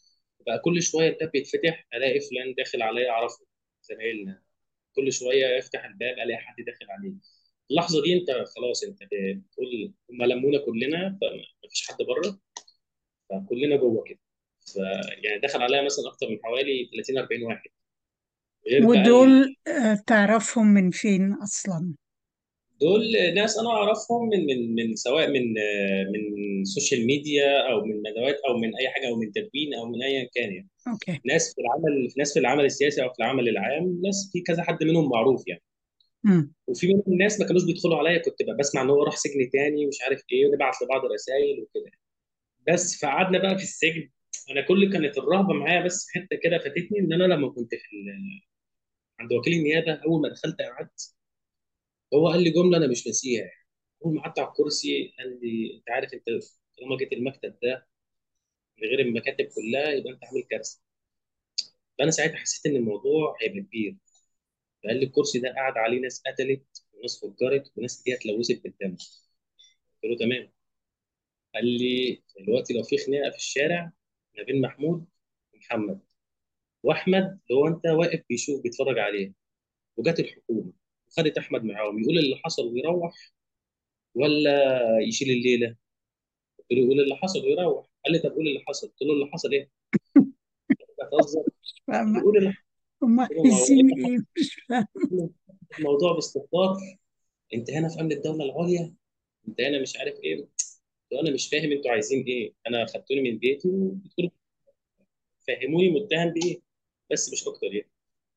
بقى كل شويه الباب بيتفتح الاقي فلان داخل عليا اعرفه زمايلنا كل شويه افتح الباب الاقي حد داخل عليه اللحظه دي انت خلاص انت بتقول هم لمونا كلنا فمفيش حد بره فكلنا جوه كده ف يعني دخل عليا مثلا اكتر من حوالي 30 40 واحد غير بقى ال- ودول آه، تعرفهم من فين أصلا دول ناس انا اعرفهم من من من سواء من آه، من سوشيال ميديا او من ندوات او من اي حاجه او من تدوين او من ايا كان يعني أوكي ناس في العمل ناس في العمل السياسي او في العمل العام ناس في كذا حد منهم معروف يعني مم. وفي منهم ناس ما كانوش بيدخلوا عليا كنت بقى بسمع ان هو راح سجن تاني ومش عارف ايه ونبعت لبعض رسائل وكده بس فقعدنا بقى في السجن انا كل كانت الرهبه معايا بس حته كده فاتتني ان انا لما كنت في ال- عند وكيل النيابه اول ما دخلت قعدت هو قال لي جمله انا مش ناسيها يعني. اول ما قعدت على الكرسي قال لي انت عارف انت طالما جيت المكتب ده من غير المكاتب كلها يبقى انت عامل كارثه فانا ساعتها حسيت ان الموضوع هيبقى كبير فقال لي الكرسي ده قعد عليه ناس قتلت وناس فجرت وناس ايديها اتلوثت بالدم قلت له تمام قال لي دلوقتي لو في خناقه في الشارع ما بين محمود ومحمد واحمد اللي هو انت واقف بيشوف بيتفرج عليه وجات الحكومه وخدت احمد معاهم يقول اللي حصل ويروح ولا يشيل الليله قلت له يقول اللي حصل ويروح قال لي طب قول اللي حصل قلت له اللي حصل ايه؟ بتهزر مش فاهمة يقول اللي حصل هم قلت له ما هو عايزين إيه مش فاهمة الموضوع باستفسار انت هنا في امن الدوله العليا انت هنا مش عارف ايه قلت له انا مش فاهم انتوا عايزين ايه انا خدتوني من بيتي وقلت فهموني متهم بايه بس مش اكتر يعني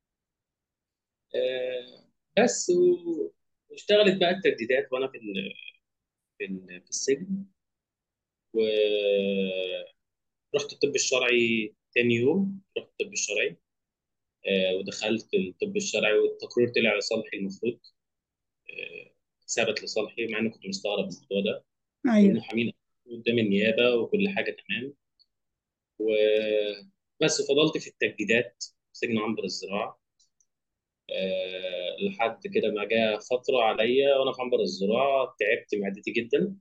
آه بس و- واشتغلت بقى التجديدات وانا في ال- في ال- في السجن ورحت الطب الشرعي تاني يوم رحت الطب الشرعي آه ودخلت الطب الشرعي والتقرير طلع لصالحي المفروض آه ثبت لصالحي مع اني كنت مستغرب من الموضوع ده أيوه والمحامين قدام النيابه وكل حاجه تمام وبس فضلت في التجديدات في سجن عنبر الزراعه آه، لحد كده ما جاء فترة عليا وأنا في عنبر الزراعة تعبت معدتي جدا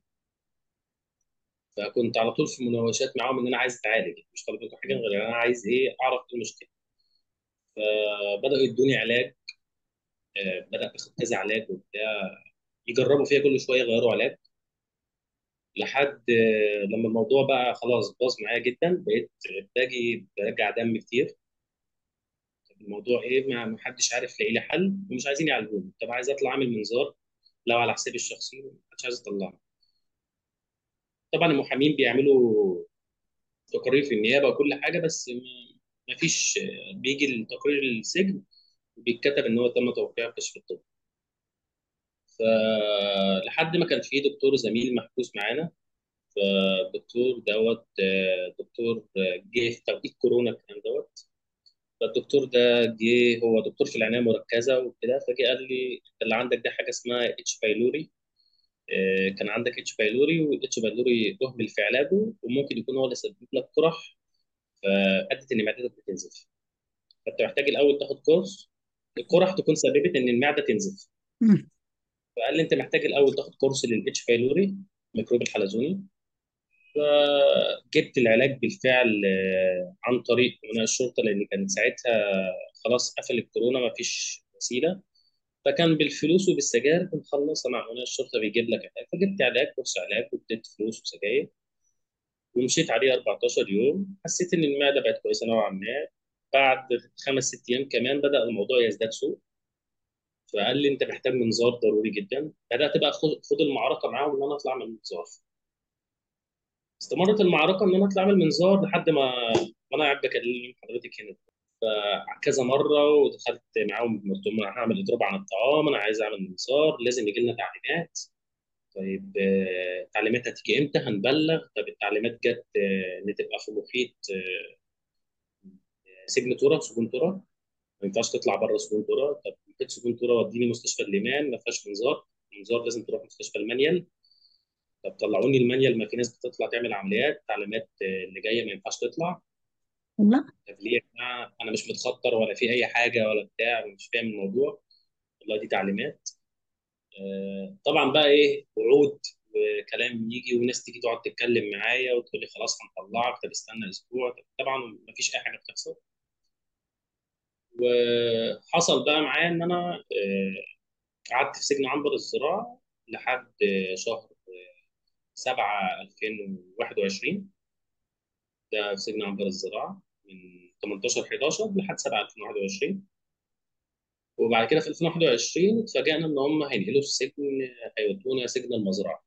فكنت على طول في مناوشات معاهم إن أنا عايز أتعالج مش طالب منكم حاجة غير أنا عايز إيه أعرف إيه المشكلة فبدأوا يدوني علاج آه، بدأت آخد كذا علاج وبتاع يجربوا فيها كل شوية يغيروا علاج لحد آه، لما الموضوع بقى خلاص باظ معايا جدا بقيت باجي برجع دم كتير الموضوع إيه ما ما حدش عارف لاقي لي حل ومش عايزين يعالجوني طب عايز أطلع أعمل منظار لو على حسابي الشخصي محدش عايز يطلعني طبعا المحامين بيعملوا تقارير في النيابه وكل حاجه بس ما فيش بيجي التقرير السجن بيتكتب ان هو تم توقيع كشف الطب فلحد ما كان في دكتور زميل محبوس معانا فالدكتور دوت آه، دكتور آه، جه في توقيت كورونا الكلام دوت فالدكتور ده جه هو دكتور في العنايه المركزه وكده فجه قال لي انت اللي عندك ده حاجه اسمها اتش بايلوري آه، كان عندك اتش بايلوري والاتش بايلوري اهمل في علاجه وممكن يكون هو اللي سبب لك قرح فادت ان معدتك بتنزف فانت محتاج الاول تاخد كورس القرح تكون سببت ان المعده تنزف مم. فقال لي انت محتاج الاول تاخد كورس للاتش بايلوري ميكروب الحلزوني فجبت العلاج بالفعل آه، عن طريق امناء الشرطه لان كان ساعتها خلاص قفل الكورونا ما فيش وسيله فكان بالفلوس وبالسجاير بنخلصها مع امناء الشرطه بيجيب لك علاج فجبت علاج كورس علاج واديت فلوس وسجاير ومشيت عليه 14 يوم حسيت ان المعده بقت كويسه نوعا ما بعد خمس ست ايام كمان بدا الموضوع يزداد سوء فقال لي انت محتاج منظار ضروري جدا بدات بقى خد خد المعركه معاهم ان انا اطلع من المنظار استمرت المعركه ان انا اطلع من المنظار لحد ما وانا قاعد بكلم حضرتك هنا كذا مره ودخلت معاهم قلت لهم انا هعمل اضراب عن الطعام انا عايز اعمل منظار لازم يجي لنا تعليمات طيب آه، التعليمات هتيجي امتى هنبلغ طب التعليمات جت آه، ان تبقى في محيط آه، سجن ترى سجون ترى ما ينفعش تطلع بره سجون ترى طب محيط سجون ترى وديني مستشفى الليمان ما فيهاش منظار منظار لازم تروح مستشفى المنيل طب طلعوني المنيل ما في ناس بتطلع تعمل عمليات تعليمات آه، اللي جايه ما ينفعش تطلع لا طب ليه يا جماعه انا مش متخطر ولا في اي حاجه ولا بتاع مش فاهم الموضوع والله دي تعليمات آه، طبعا بقى ايه وعود وكلام يجي وناس تيجي تقعد تتكلم معايا وتقول لي خلاص هنطلعك طب استنى اسبوع طبعا ما فيش اي حاجه بتحصل وحصل بقى معايا ان انا آه، قعدت في سجن عنبر الزراعه لحد شهر 7 2021 ده في سجن عنبر الزراعه من 18 11 لحد 7 2021 وبعد كده في 2021 اتفاجئنا ان هم هينقلوا السجن هيودونا سجن المزرعه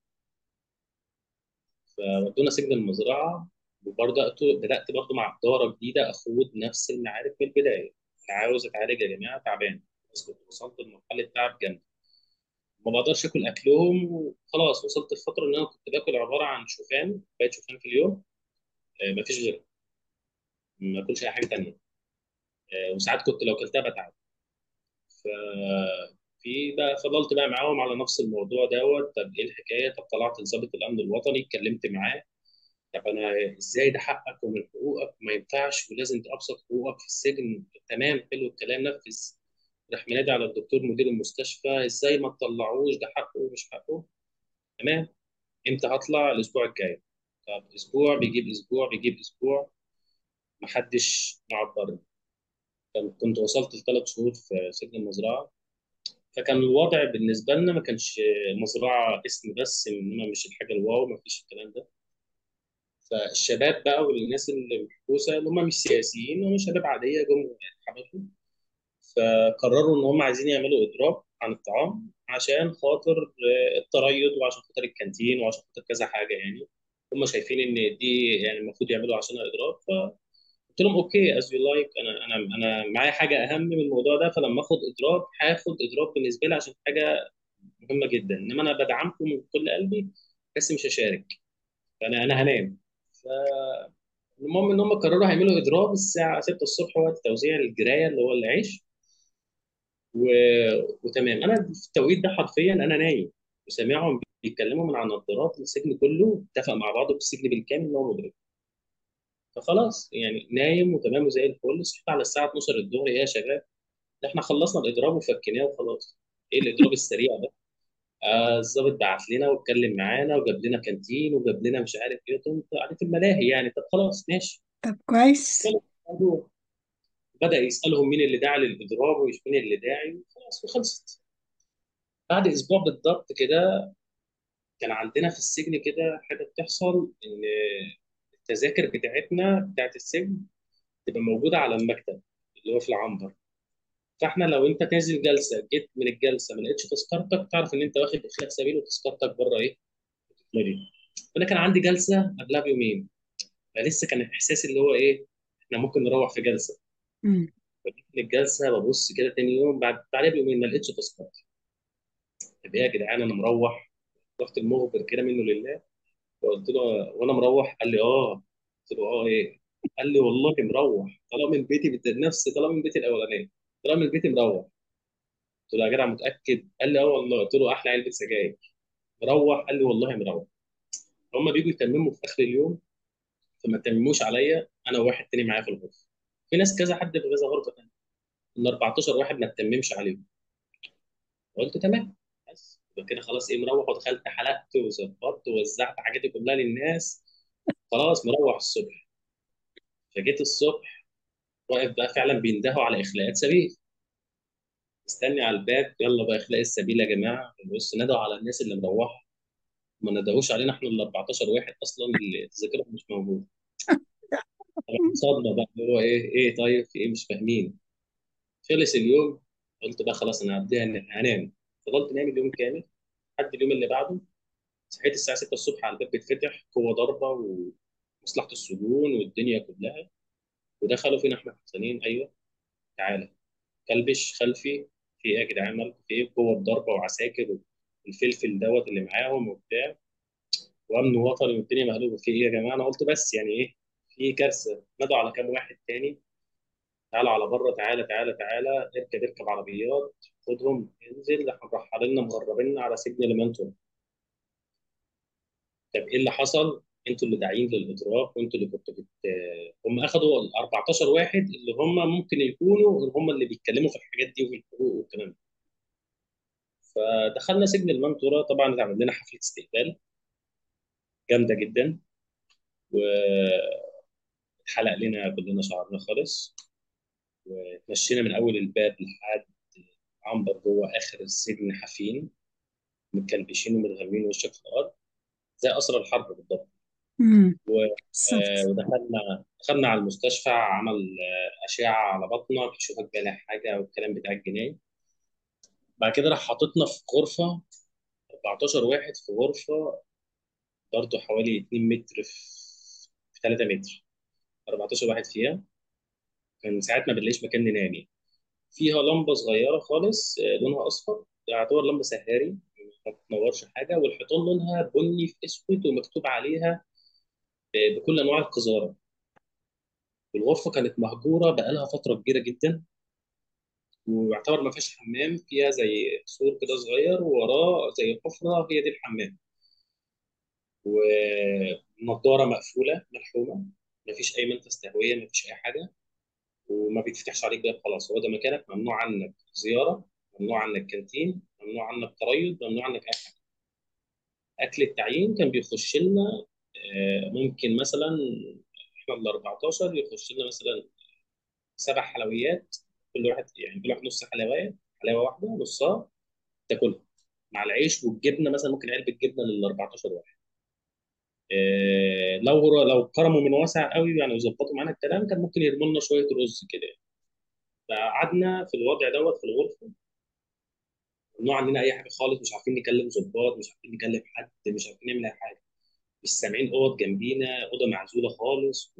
فودونا سجن المزرعه وبرضه بدات برضه مع اداره جديده اخوض نفس المعارك من البدايه انا عاوز اتعالج يا جماعه تعبان بس كنت وصلت لمرحله تعب جامد ما بقدرش اكل اكلهم وخلاص وصلت لفتره ان انا كنت باكل عباره عن شوفان كوبايه شوفان في اليوم آه، مفيش غيرها ما اكلش اي حاجه تانيه آه، وساعات كنت لو كلتها بتعب ف في بقى فضلت بقى معاهم على نفس الموضوع دوت طب ايه الحكايه طب طلعت لضابط الامن الوطني اتكلمت معاه طب انا ازاي ده حقك ومن حقوقك ما ينفعش ولازم تبسط حقوقك في السجن تمام حلو الكلام نفذ راح منادي على الدكتور مدير المستشفى ازاي ما تطلعوش ده حقه ومش حقه تمام امتى هطلع الاسبوع الجاي طب اسبوع بيجيب اسبوع بيجيب اسبوع محدش معبرني كان- كنت وصلت لثلاث شهور في سجن المزرعه فكان الوضع بالنسبه لنا ما كانش مزرعه اسم بس انما مش الحاجه الواو ما فيش الكلام ده فالشباب بقى والناس اللي محبوسه اللي هم مش سياسيين هم شباب عاديه جم اتحبسوا فقرروا ان هم عايزين يعملوا اضراب عن الطعام عشان خاطر آه، التريض وعشان خاطر الكانتين وعشان خاطر كذا حاجه يعني هم شايفين ان دي يعني المفروض يعملوا عشانها اضراب فقلت لهم اوكي از يو لايك انا انا انا معايا حاجه اهم من الموضوع ده فلما اخد اضراب هاخد اضراب بالنسبه لي عشان حاجه مهمه جدا انما انا بدعمكم من كل قلبي بس مش هشارك فانا انا هنام فالمهم ان هم قرروا هيعملوا اضراب الساعه 6 الصبح وقت توزيع الجرايه اللي هو العيش و... وتمام انا في التوقيت ده حرفيا انا نايم وسامعهم بيتكلموا من على النظارات السجن كله اتفق مع بعضه في السجن بالكامل ان هو مضرب فخلاص يعني نايم وتمام وزي الفل صحيت على الساعه 12 الظهر ايه يا شباب ده احنا خلصنا الاضراب وفكيناه وخلاص ايه الاضراب السريع ده آه الضابط بعت لنا واتكلم معانا وجاب لنا كانتين وجاب لنا مش عارف ايه قلت له قاعدين في الملاهي يعني طب خلاص ماشي طب كويس خلص الموضوع بدأ يسألهم مين اللي داعي للإضراب ومش مين اللي داعي وخلاص وخلصت بعد أسبوع بالضبط كده كان عندنا في السجن كده حاجة بتحصل إن التذاكر بتاعتنا بتاعت السجن تبقى موجودة على المكتب اللي هو في العنبر فاحنا لو انت نازل جلسة جيت من الجلسة ما لقيتش تذكرتك تعرف ان انت واخد اخلاء سبيل وتذكرتك بره ايه؟ بتتمضي فانا كان عندي جلسة قبلها بيومين فلسه كان الاحساس اللي هو ايه؟ احنا ممكن نروح في جلسة مم. فجيت من الجلسة ببص كده تاني يوم بعد بعدها بيومين ما لقيتش تذكرتي طب ايه يا جدعان انا مروح رحت المخبر كده منه لله وقلت له وانا مروح قال لي اه قلت له اه ايه قال لي والله مروح طالما من بيتي بت- نفس طالما من بيتي الاولانيه طالما من بيتي مروح قلت له يا جدع متاكد قال لي اه والله قلت له احلى علبه سجاير مروح قال لي والله مروح هم بيجوا يتمموا في اخر اليوم فما تمموش عليا انا وواحد تاني معايا في الغرفه في ناس كذا حد في كذا غرفه تانيه ال 14 واحد ما تتممش عليهم قلت تمام بس يبقى كده خلاص ايه مروح ودخلت حلقت وظبطت ووزعت حاجاتي كلها للناس خلاص مروح الصبح فجيت الصبح واقف بقى فعلا بيندهوا على اخلاءات سبيل استني على الباب يلا بقى اخلاء السبيل يا جماعه بص ندعوا على الناس اللي مروحه ما ندهوش علينا احنا ال 14 واحد اصلا اللي ذاكرهم مش موجود طبعا صدمه بقى اللي هو ايه ايه طيب في ايه مش فاهمين خلص اليوم قلت بقى خلاص انا هبدا هنام فضلت نايم اليوم كامل لحد اليوم اللي بعده صحيت الساعه 6 الصبح على الباب بيتفتح قوه ضربه ومصلحه السجون والدنيا كلها ودخلوا فينا احنا حسنين ايوه تعالى كلبش خلفي في ايه يا جدعان مالكم في ايه قوه ضربه وعساكر والفلفل دوت اللي معاهم وبتاع وامن وطني والدنيا مقلوبه في ايه يا جماعه انا قلت بس يعني ايه في كارثه نادوا على كام واحد تاني تعالى على بره تعالى تعالى تعالى اركب اركب عربيات خدهم انزل احنا مرحلنا مغربيننا على سجن لمنتون طب ايه اللي حصل؟ انتوا اللي داعين للاضراب وانتوا اللي كنتوا بت... هم اخذوا ال 14 واحد اللي هم ممكن يكونوا هم اللي بيتكلموا في الحاجات دي وفي الحقوق والكلام ده فدخلنا سجن المنصوره طبعا اتعمل لنا حفله استقبال جامده جدا واتحلق لنا كلنا شعرنا خالص وتمشينا من اول الباب لحد عنبر جوه اخر السجن حافين متكلبشين ومتغمين وشك في الارض زي اسرى الحرب بالضبط امم و- بالظبط آه، ودخلنا دخلنا على المستشفى عمل آه، اشعه على بطنك يشوفك جالها حاجه والكلام بتاع الجنيه بعد كده راح حاططنا في غرفه 14 واحد في غرفه برضه حوالي 2 متر في 3 متر 14 واحد فيها كان ساعات ما بنلاقيش مكان ننام يعني. فيها لمبه صغيره خالص آه، لونها اصفر يعتبر لمبه سهاري ما بتنورش حاجه والحيطان لونها بني في اسود ومكتوب عليها ب- بكل انواع القذاره والغرفه كانت مهجوره بقالها فتره كبيره جدا ويعتبر ما فيهاش حمام فيها زي سور كده صغير ووراه زي حفره هي دي الحمام ونضاره مقفوله ملحومه ما فيش اي منفذ تهويه ما فيش اي حاجه وما بيتفتحش عليك باب خلاص هو ده مكانك ممنوع عنك زياره ممنوع عنك كانتين ممنوع عنك تريض ممنوع عنك اي حاجه اكل التعيين كان بيخش لنا آه، ممكن مثلا احنا ال 14 يخش لنا مثلا سبع حلويات كل واحد يعني كل واحد نص حلويات حلاوه واحده نصها تاكلها مع العيش والجبنه مثلا ممكن علبه جبنه لل 14 واحد آه، لو لو كرموا من واسع قوي يعني وظبطوا معانا الكلام كان ممكن يرموا لنا شويه رز كده فقعدنا في الوضع دوت في الغرفه ممنوع عندنا اي حاجه خالص مش عارفين نكلم ظباط مش عارفين نكلم حد مش عارفين نعمل اي حاجه مش سامعين اوض جنبينا اوضه معزوله خالص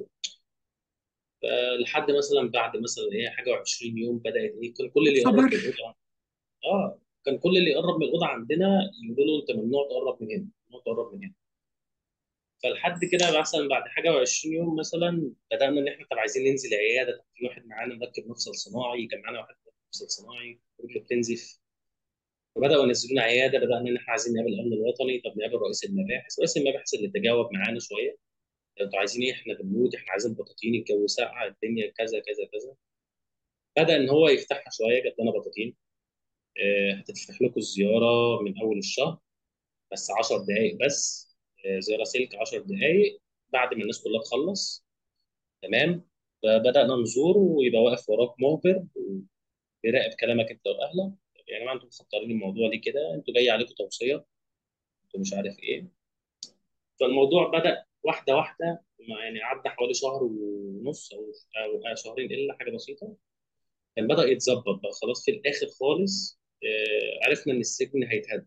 لحد مثلا بعد مثلا ايه حاجه و20 يوم بدات ايه كان كل اللي يقرب خبر من الاوضه اه كان كل اللي يقرب من الاوضه عندنا يقولوا له انت ممنوع تقرب من هنا ممنوع تقرب من هنا فلحد كده مثلا بعد حاجه و20 يوم مثلا بدانا ان احنا طب عايزين ننزل عياده طب في واحد معانا مركب مفصل صناعي كان معانا واحد مركب مفصل صناعي رجله بتنزف فبداوا ينزلونا عياده بدانا ان احنا عايزين نقابل الامن الوطني طب نقابل رئيس المباحث رئيس المباحث اللي تجاوب معانا شويه انتوا عايزين ايه احنا بنموت احنا عايزين بطاطين الجو ساقع الدنيا كذا كذا كذا بدا ان هو يفتحها شويه جاب لنا بطاطين آه، هتتفتح لكم الزياره من اول الشهر بس 10 دقائق بس آه، زياره سلك 10 دقائق بعد ما الناس كلها تخلص تمام فبدانا نزور ويبقى واقف وراك مخبر وبيراقب كلامك انت واهلك يا جماعه انتوا مخطرين الموضوع ليه كده انتوا جاي عليكم توصيه انتوا مش عارف ايه فالموضوع بدا واحده واحده ما يعني عدى حوالي شهر ونص او او شهرين الا حاجه بسيطه كان بدا يتظبط بقى خلاص في الاخر خالص آه، عرفنا ان السجن هيتهد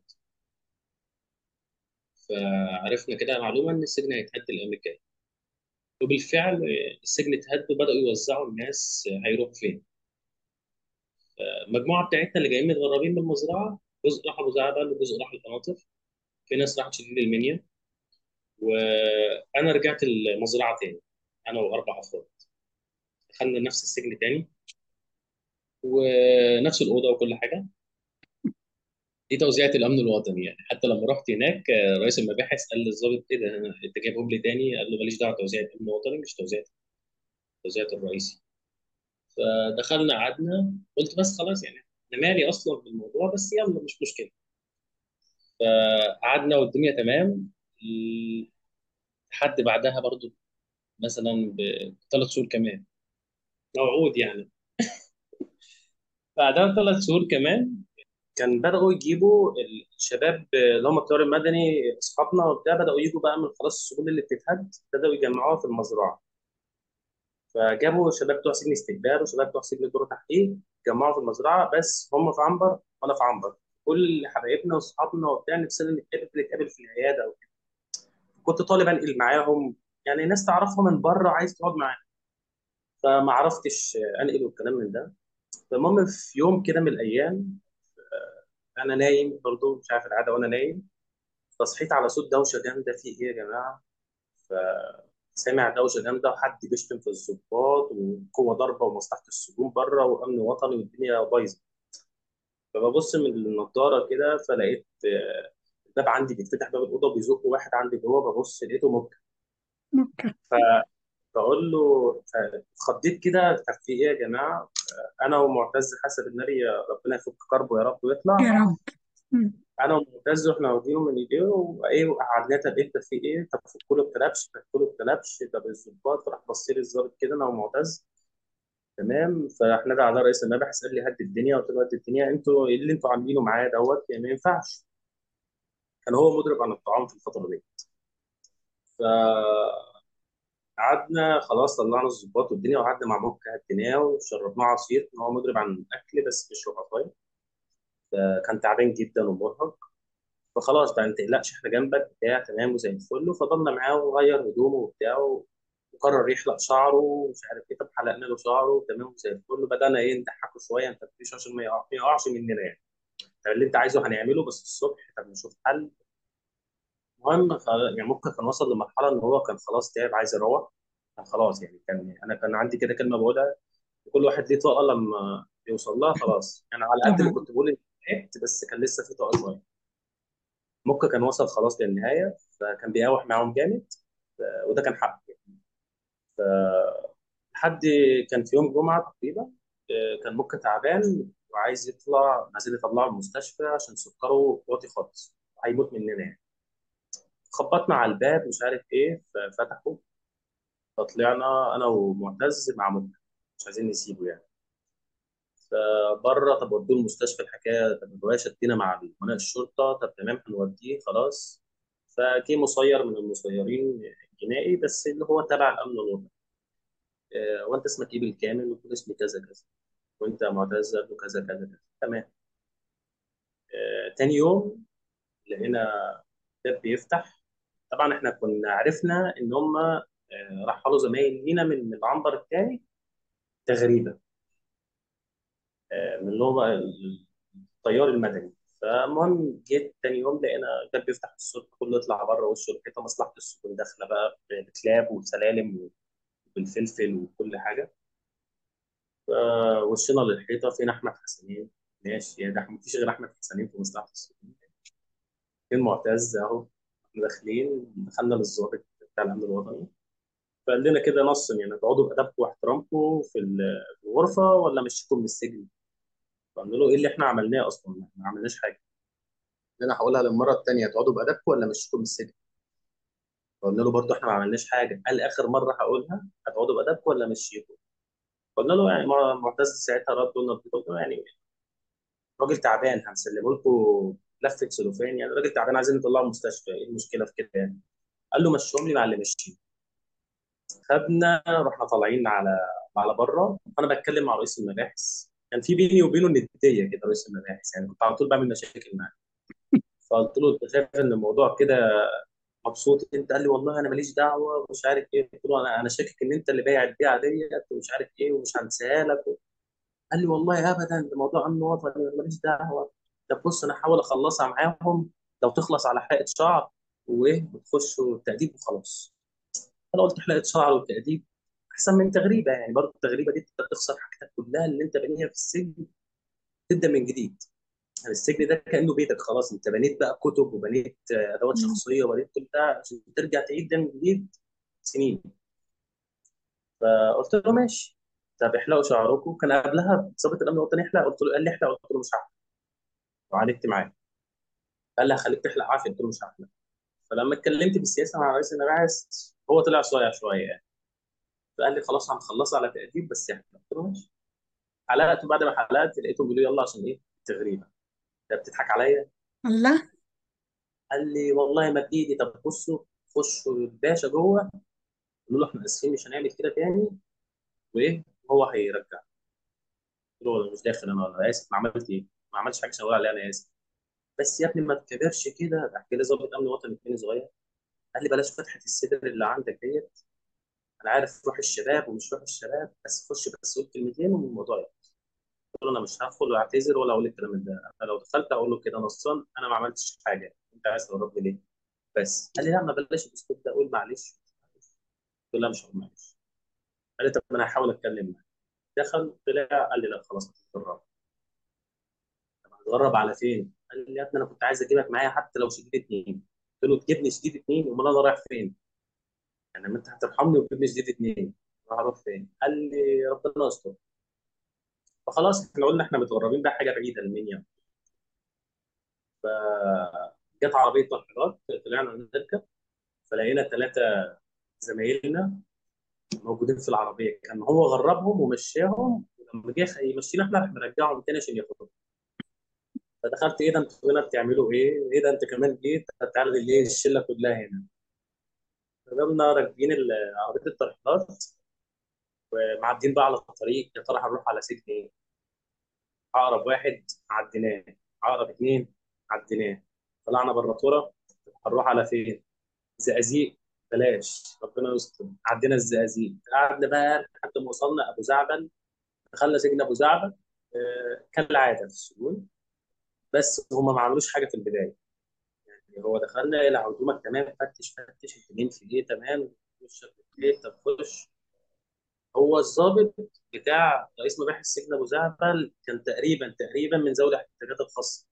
فعرفنا كده معلومه ان السجن هيتهد الايام الجايه وبالفعل آه، السجن اتهد وبداوا يوزعوا الناس آه، هيروحوا فين المجموعه بتاعتنا اللي جايين متغربين من المزرعه جزء راح ابو زعبل وجزء راح القناطر في ناس راحت شديد المنيا وانا رجعت المزرعه تاني انا واربع افراد دخلنا نفس السجن تاني ونفس الاوضه وكل حاجه دي توزيعه الامن الوطني يعني حتى لما رحت هناك آه، رئيس المباحث قال للظابط ايه ده انت جايبهم لي تاني قال له ماليش دعوه توزيعه الامن الوطني مش توزيعه توزيعه الرئيسي فدخلنا قعدنا قلت بس خلاص يعني انا مالي اصلا بالموضوع بس يلا مش مشكله فقعدنا والدنيا تمام لحد بعدها برضو مثلا بثلاث شهور كمان موعود يعني بعدها بثلاث شهور كمان كان بدأوا يجيبوا الشباب اللي هم بتوع المدني اصحابنا وبتاع بدأوا يجوا بقى من خلاص السجون اللي بتتهد بدأوا يجمعوها في المزرعه فجابوا شباب بتوع سجن استقبال وشباب بتوع سجن دور تحقيق جمعوا في المزرعه بس هم في عنبر وانا في عنبر كل حبايبنا واصحابنا وبتاع نفسنا نتقابل نتقابل في العياده او كده كنت طالب انقل معاهم يعني ناس تعرفها من بره عايز تقعد معاهم فما عرفتش انقل والكلام من ده فالمهم في يوم كده من الايام انا نايم برضو مش عارف العاده وانا نايم فصحيت على صوت دوشه جامده في ايه يا جماعه فسامع دوشه جامده وحد بيشتم في الضباط وقوه ضربه ومصلحه السجون بره وامن وطني والدنيا بايظه فببص من النضاره كده فلقيت آه، الباب عندي بيتفتح باب الاوضه وبيزق واحد عندي جوه ببص لقيته مبكى ممكن فبقول له اتخضيت كده طب في ايه يا جماعه انا ومعتز حسب النبي يا ربنا يفك كربه يا رب ويطلع يا رب مم. انا ومعتز واحنا واخدينه من ايديه وايه وقعدنا طب انت في ايه طب في كله بكلبش طب كله بكلبش طب الظباط راح بص لي الظابط كده انا ومعتز تمام فراح نادى على رئيس المباحث قال لي هدي الدنيا قلت له هدي الدنيا انتوا إيه اللي انتوا عاملينه معايا دوت يعني ما ينفعش كان هو مضرب عن الطعام في الفتره دي فقعدنا خلاص طلعنا الظباط والدنيا وقعدنا مع موكا هديناه وشربناه عصير كان هو مضرب عن الاكل بس بيشرب عصاير فكان تعبان جدا ومرهق فخلاص بقى ما تقلقش احنا جنبك بتاع تمام وزي الفل وفضلنا معاه وغير هدومه وبتاع وقرر يحلق شعره ومش عارف ايه طب حلقنا له شعره تمام وزي الفل وبدانا ايه نضحكه شويه انت مفيش عشان ما يقع- ما يقعش مننا يعني طب اللي انت عايزه هنعمله بس الصبح طب نشوف حل المهم خ- يعني ممكن كان وصل لمرحله ان هو كان خلاص تعب عايز يروح كان خلاص يعني كان انا كان عندي كده كلمه بقولها وكل واحد ليه طاقه لما يوصل لها خلاص يعني على قد ما طبعا كنت بقول إني تعبت بس كان لسه في طاقه شويه ممكن كان وصل خلاص للنهايه فكان بيقاوح معاهم جامد ف- وده كان حقه لحد كان في يوم جمعه تقريبا آه، كان ممكن تعبان وعايز يطلع عايزين يطلعه من المستشفى عشان سكره واطي خالص هيموت مننا يعني خبطنا على الباب مش عارف ايه ففتحوا فطلعنا انا ومعتز مع ممكن مش عايزين نسيبه يعني فبره طب ودوه المستشفى الحكايه طب الروايه شدينا مع امناء الشرطه طب تمام هنوديه خلاص فجه مسير من المسيرين جنائي بس اللي هو تبع الامن الوطني آه، وانت اسمك ايه بالكامل قلت له اسمي كذا كذا وانت معتز قال له كذا كذا كذا تمام آه، تاني يوم لقينا باب بيفتح طبعا احنا كنا عرفنا ان هم آه، رحلوا زمايل لينا من العنبر الثاني تغريبه آه، من اللي هو التيار المدني فالمهم جيت تاني يوم لقينا الباب بيفتح الصبح كله يطلع بره وشه الحيطه مصلحه السكون داخله بقى بكلاب وسلالم وبالفلفل وكل حاجه فوشنا للحيطه فين احمد حسنين ماشي يا ده مفيش غير احمد حسنين في مصلحه السكون فين معتز اهو احنا داخلين دخلنا للضابط بتاع الامن الوطني فقال لنا كده نص يعني تقعدوا بادبكم واحترامكم في ال- في الغرفه ولا مشيكم من السجن فقلنا له ايه اللي احنا عملناه اصلا احنا ما عملناش حاجه قال انا هقولها للمره الثانيه تقعدوا بادبكم ولا مشيكم من السجن فقلنا له برضه احنا ما عملناش حاجه قال اخر مره هقولها هتقعدوا بادبكم ولا مشيكم قلنا له يعني مع- معتز ساعتها رد قلنا قلنا له يعني راجل تعبان هنسلمه لكم لفه سلوفان يعني راجل تعبان عايزين نطلعه من المستشفى ايه المشكله في كده يعني قال له مشيهم لي مع اللي مشيه خدنا رحنا طالعين على على بره انا بتكلم مع رئيس المباحث كان في بيني وبينه نديه كده رئيس المباحث يعني كنت على طول بعمل مشاكل معاه فقلت له انت شايف ان الموضوع كده مبسوط انت قال لي والله انا ماليش دعوه ومش عارف ايه قلت له انا انا شاكك ان انت اللي بايع البيعه ديت ومش عارف ايه ومش هنساها لك قال لي والله ابدا ده موضوع امن وطني أنا ماليش دعوه طب بص انا هحاول اخلصها معاهم لو تخلص على حلقه شعر وايه وتخشوا التأديب وخلاص انا قلت حلقه شعر والتأديب احسن من تغريبه يعني برضه التغريبه دي انت بتخسر حاجتك كلها اللي انت بنيها في السجن تبدا من جديد يعني السجن ده كانه بيتك خلاص انت بنيت بقى كتب وبنيت آه، ادوات مم. شخصيه وبنيت كل ده عشان ترجع تعيد ده من جديد سنين فقلت له ماشي طب احلقوا شعركم كان قبلها ضابط الامن الوطني يحلق قلت له قال لي احلق قلت له مش هحلق وعالجت معاه قال لي هخليك تحلق عافيه قلت له مش هحلق فلما اتكلمت بالسياسه مع رئيس المباحث هو طلع صايع شويه يعني فقال لي خلاص هنخلصها على تأديب بس يحلق قلت له ماشي حلقت وبعد ما حلقت لقيتهم بيقولوا لي يلا عشان ايه التغريبه انت بتضحك عليا الله قال لي والله ما بايدي طب بصوا خشوا الباشا جوه قولوا له احنا اسفين مش هنعمل كده تاني وايه هو هيرجع قلت له انا مش داخل انا انا اسف ما عملت ايه ما عملتش حاجه عشان اقول عليها انا اسف بس يا ابني ما تكبرش كده احكي لي ضابط امن وطني تاني صغير قال لي بلاش فتحه الصدر اللي عندك ديت انا عارف روح الشباب ومش روح الشباب بس خش بس قول كلمتين والموضوع يخلص قلت له انا مش هدخل واعتذر ولا اقول الكلام ده انا لو دخلت اقول له كده نصا انا ما عملتش حاجه انت عايز تضربني ليه بس قال لي لا ما بلاش الاسلوب ده قول معلش قلت له لا مش هقول معلش قال لي طب انا هحاول اتكلم معاه دخل طلع قال لي لا خلاص هتتدرب طب هتتغرب على فين؟ قال لي يا ابني انا كنت عايز اجيبك معايا حتى لو شديد اتنين قلت له تجيبني شديد اتنين امال انا رايح فين؟ يعني ما انت هترحمني وتجيبني شديد اتنين انا هروح فين؟ قال لي ربنا يستر فخلاص احنا قلنا احنا متغربين ده حاجه بعيده المنيا فجت عربيه ترحيلات طلعنا نركب فلقينا ثلاثه زمايلنا موجودين في العربيه كان هو غربهم ومشاهم لما جه يمشينا احنا راح نرجعهم تاني عشان ياخدهم فدخلت ايه ده انتوا هنا بتعملوا ايه؟ ايه ده انت كمان جيت تعالى ليه الشله كلها هنا فضلنا راكبين ال- عربيه الترحيلات ومعديين بقى على الطريق يا ترى هنروح على سجن ايه؟ عقرب واحد عديناه عقرب اثنين عديناه طلعنا بره ترى هنروح على فين؟ زقازيق بلاش ربنا يستر عدينا الزقازيق قعدنا بقى لحد ما وصلنا ابو زعبل دخلنا سجن ابو زعبل آه، كالعاده في السجون بس هم ما عملوش حاجه في البدايه يعني هو دخلنا الى هدومك تمام فتش فتش انت مين في ايه تمام وشك في ايه طب خش هو الضابط بتاع رئيس مباحث سجن ابو زعبل كان تقريبا تقريبا من ذوي الاحتياجات الخاصه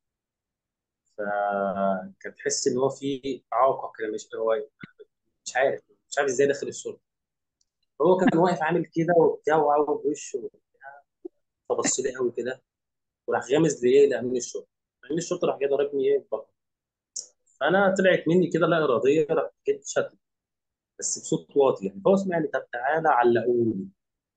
فكان تحس ان هو في اعاقه كده مش هو مش عارف مش عارف ازاي دخل الشرطه هو كان واقف عامل كده وبتاع وعوج وشه وبتاع فبص لي قوي كده وراح غامز لايه لامين الشرطه امين الشرطه راح جاي ضاربني ايه بطن فانا طلعت مني كده لا اراديه راح جيت شتم بس بصوت واطي يعني هو سمعني طب تعالى علقوني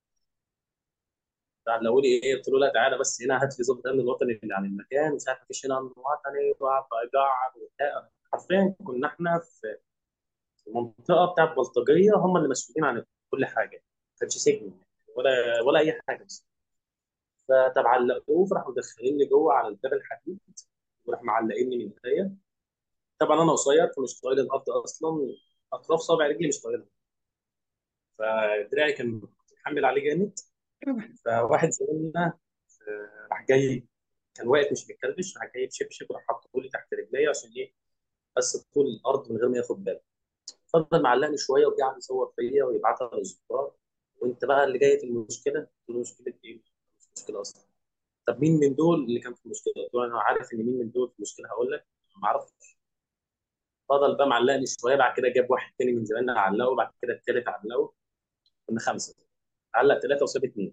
علقوا لي ايه قلت له لا تعالى بس هنا هات لي ضابط الامن الوطني اللي عن المكان مش عارف مفيش هنا امن وطني وقعد اجعر وبتاع حرفيا كنا احنا في في منطقه بتاعت بلطجيه هم اللي مسؤولين عن كل حاجه ما كانش سجن ولا ولا اي حاجه بس فطب علقوه فراحوا مدخليني جوه على الباب الحديد وراح معلقيني من ايديا طبعا انا قصير فمش طايل الارض اصلا اطراف صابع رجلي مش طايلها فدراعي كان محمل عليه جامد طبعا فواحد زميلنا آه، راح جاي كان واقف مش بيتكلمش راح جاي بشبشب وراح حاطه لي تحت رجلي عشان ايه بس طول الارض من غير ما ياخد باله فضل معلقني شويه وقاعد يصور فيا ويبعتها للظباط وانت بقى اللي جاي في المشكله قلت له مشكله ايه؟ مش مشكله اصلا طب مين من دول اللي كان في المشكله؟ قلت له انا عارف ان مين من دول في المشكله هقول لك ما اعرفش فضل بقى معلقني شويه بعد كده جاب واحد تاني من زمايلنا علقه بعد كده التالت علقه كنا خمسه علق ثلاثه وساب اثنين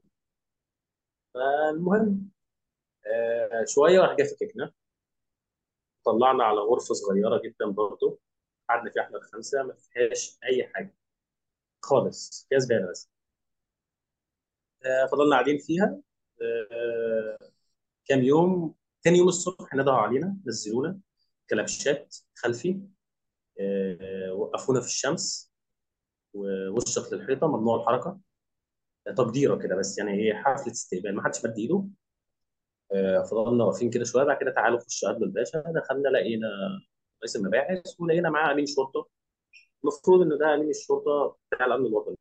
فالمهم آه شويه راح جه فككنا طلعنا على غرفه صغيره جدا برضه قعدنا فيها احنا الخمسه ما فيهاش اي حاجه خالص فيها زباله بس آه فضلنا قاعدين فيها آه كام يوم تاني يوم الصبح ندهوا علينا نزلونا كلبشات خلفي آه وقفونا في الشمس ووشك للحيطه ممنوع الحركه تقديره كده بس يعني هي حفله استقبال ما حدش مد ايده آه، فضلنا واقفين كده شويه بعد كده تعالوا خش قابلوا الباشا دخلنا لقينا رئيس المباحث ولقينا معاه امين شرطه المفروض ان ده امين الشرطه بتاع الامن الوطني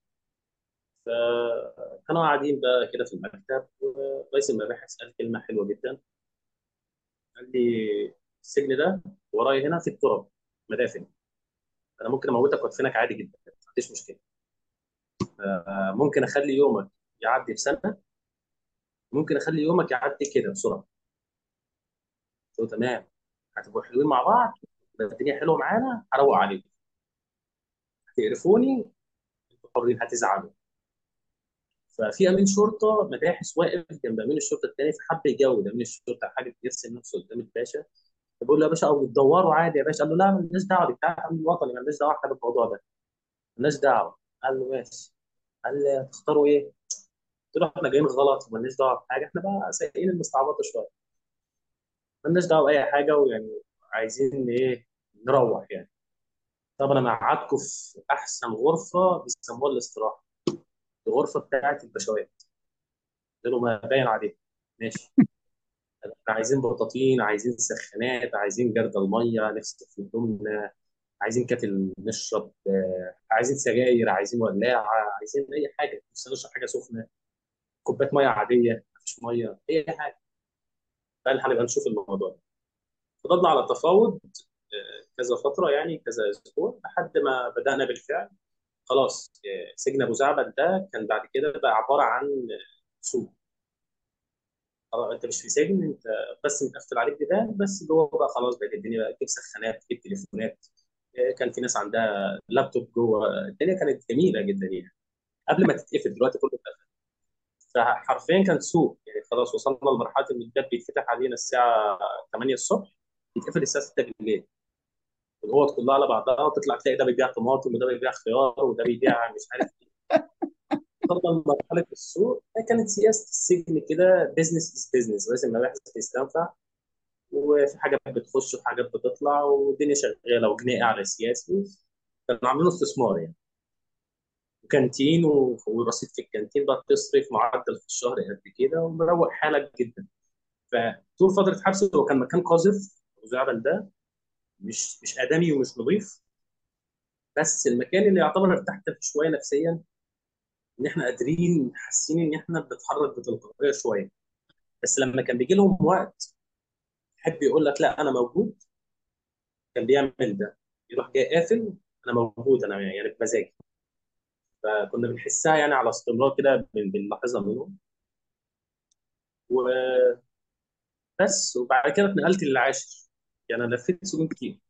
فكانوا قاعدين بقى كده في المكتب ورئيس المباحث قال كلمه حلوه جدا قال لي السجن ده ورايا هنا في التراب مدافن انا ممكن اموتك وادفنك عادي جدا ما عنديش مشكله آه، ممكن اخلي يومك يعدي بسنه ممكن اخلي يومك يعدي كده بسرعه قلت له تمام هتبقوا حلوين مع بعض الدنيا حلوه معانا هروق عليكم هتقرفوني انتوا حرين هتزعلوا ففي امين شرطه مباحث واقف جنب امين الشرطه الثاني فحب يجاوب امين الشرطه حاجه يرسم نفسه قدام الباشا بيقول له يا باشا او يتدوروا عادي يا باشا قال له لا مالناش دعوه دي بتاع الامن الوطني مالناش دعوه احنا بالموضوع ده مالناش دعوه قال له ماشي قال لي هتختاروا ايه؟ قلت له احنا جايين غلط ومالناش دعوه بحاجه احنا بقى سايقين المستعبطه شويه مالناش دعوه باي حاجه ويعني عايزين ايه نروح يعني طب انا مقعدكم في احسن غرفه بيسموها الاستراحه الغرفه بتاعت البشوات قلت له ما باين عليك ماشي احنا عايزين بطاطين عايزين سخانات عايزين جرد الميه نغسل في هدومنا عايزين كاتل نشرب آه، عايزين سجاير عايزين ولاعه عايزين اي حاجه بس نشرب حاجه سخنه كوبايه ميه عاديه مفيش ميه اي حاجه فقال هنبقى نشوف الموضوع ده فضلنا على تفاوض آه، كذا فتره يعني كذا اسبوع لحد ما بدانا بالفعل خلاص آه، سجن ابو زعبل ده كان بعد كده بقى عباره عن سوق خلاص انت مش في سجن انت بس متقفل عليك بيبان بس جوه بقى خلاص بقت الدنيا بقى تجيب سخانات تجيب تليفونات آه، كان في ناس عندها لابتوب جوه الدنيا كانت جميله جدا يعني قبل ما تتقفل دلوقتي كله اتقفل ف فحرفيا كان سوق يعني خلاص وصلنا لمرحله ان الباب بيتفتح علينا الساعه 8 الصبح يتقفل الساعه 6 بالليل الاوض كلها على بعضها وتطلع تلاقي ده بيبيع طماطم وده بيبيع خيار وده بيبيع مش عارف ايه وصلنا لمرحله السوق كانت سياسه السجن كده بزنس از بزنس لازم مباحث تستنفع وفي حاجات بتخش وحاجات بتطلع والدنيا شغاله وجنيه على سياسي كانوا عاملين استثمار يعني وكانتين و- ورصيد في الكانتين بقى تصرف معدل في الشهر قد كده ومروق حالك جدا فطول فتره حبسه هو كان مكان قذف وزعبل ده مش مش ادمي ومش نظيف بس المكان اللي يعتبر ارتحت فيه شويه نفسيا ان احنا قادرين حاسين ان احنا بنتحرك بتلقائيه شويه بس لما كان بيجي لهم وقت يحب يقول لك لا انا موجود كان بيعمل ده يروح جاي قافل انا موجود انا يعني بمزاجي فكنا بنحسها يعني على استمرار كده بن- بنلاحظها منهم وبس وبعد كده اتنقلت للعاشر يعني انا لفيت سجون كتير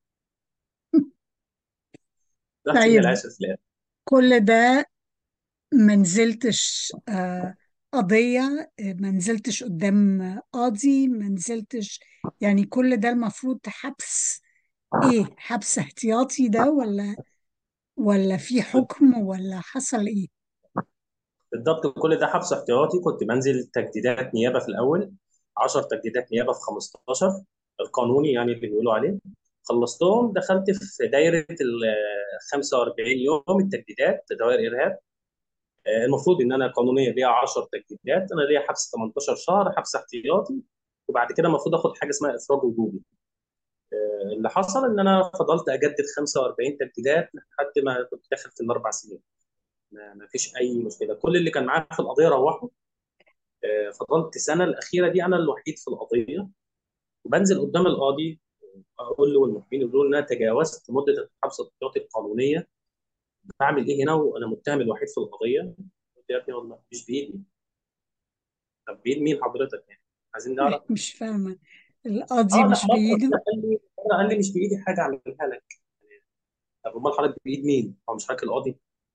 رحت سجن طيب العاشر في الاخر كل ده ما نزلتش آه، قضية آه، ما نزلتش قدام قاضي ما نزلتش يعني كل ده المفروض حبس ايه حبس احتياطي ده ولا ولا في حكم ولا حصل ايه بالضبط كل ده حبس احتياطي كنت بنزل تجديدات نيابه في الاول 10 تجديدات نيابه في 15 القانوني يعني اللي بيقولوا عليه خلصتهم دخلت في دايره ال 45 يوم التجديدات دوائر ارهاب آه، المفروض ان انا قانونيا ليا 10 تجديدات انا ليا حبس 18 شهر حبس احتياطي وبعد كده المفروض اخد حاجه اسمها افراج وجوبي آه، اللي حصل ان انا فضلت اجدد 45 تجديدات لحد ما كنت داخل في الاربع سنين ما ما فيش اي مشكله كل اللي كان معايا في القضيه روحوا آه، فضلت السنه الاخيره دي انا الوحيد في القضيه وبنزل قدام القاضي اقول له والمحامين يقولوا لي ان انا تجاوزت مده الحبس الاحتياطي القانونيه بعمل ايه هنا وانا متهم الوحيد في القضيه قلت يا ابني والله مش بايدي طب بايد مين حضرتك يعني عايزين نعرف مش فاهمة القاضي اه لا مش مره بإيده كده قال لي مره قال لي مش بايدي حاجه اعملها لك طب امال حضرتك بايد مين؟ هو مش حضرتك القاضي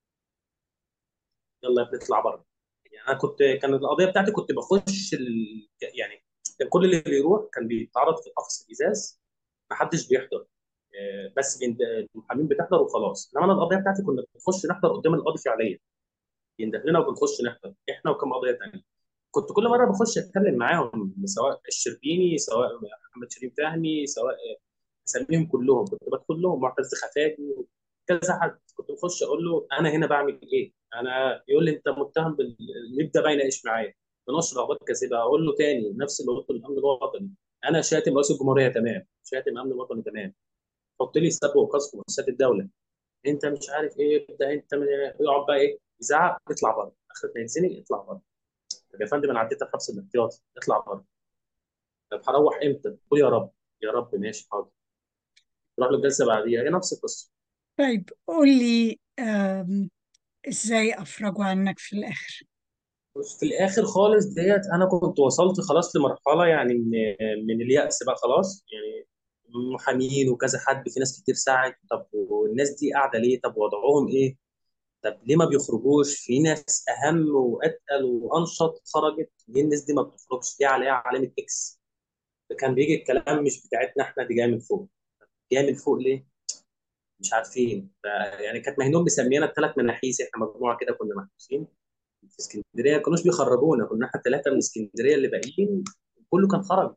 يلا يا ابني اطلع بره يعني انا كنت كان القضيه بتاعتي كنت بخش ال... يعني كان كل اللي بيروح كان بيتعرض في قفص الازاز ما حدش بيحضر آه، بس بين- المحامين بتحضر وخلاص انما انا القضيه بتاعتي كنا بنخش نحضر قدام القاضي فعليا ينده لنا وبنخش نحضر احنا وكم قضيه تانيه كنت كل مره بخش اتكلم معاهم سواء الشربيني سواء محمد شريف فهمي سواء اسميهم كلهم كنت بدخل لهم معتز خفاجي كذا حد كنت بخش اقول له انا هنا بعمل ايه؟ انا يقول لي انت متهم بال... يبدا بقى يناقش معايا بنشر اخبار كاذبه اقول له تاني نفس اللي قلته للامن الوطني انا شاتم رئيس الجمهوريه تمام شاتم امن الوطني تمام حط لي سب وقذف مؤسسات الدوله انت مش عارف ايه ده انت من... يقعد بقى ايه يزعق اطلع بره اخر ما يتزنق اطلع بره طب يا فندم انا عديت الحبس الاحتياطي اطلع بره طب هروح امتى؟ قول يا رب يا رب ماشي حاضر تروح له الجلسه بعديها هي نفس القصه طيب قول لي آم، ازاي افرجوا عنك في الاخر بص في الاخر خالص ديت انا كنت وصلت خلاص لمرحله يعني من من اليأس بقى خلاص يعني محامين وكذا حد في ناس كتير ساعد طب والناس دي قاعده ليه طب وضعهم ايه طب ليه ما بيخرجوش في ناس اهم واتقل وانشط خرجت ليه الناس دي ما بتخرجش دي عليها علامه اكس فكان بيجي الكلام مش بتاعتنا احنا دي جايه من فوق جايه من فوق ليه مش عارفين ف- يعني كانت مهنوم مسميانا الثلاث مناحيس احنا مجموعه كده كنا محبوسين في اسكندريه ما كانوش بيخرجونا كنا احنا الثلاثه من اسكندريه اللي باقيين كله كان خرج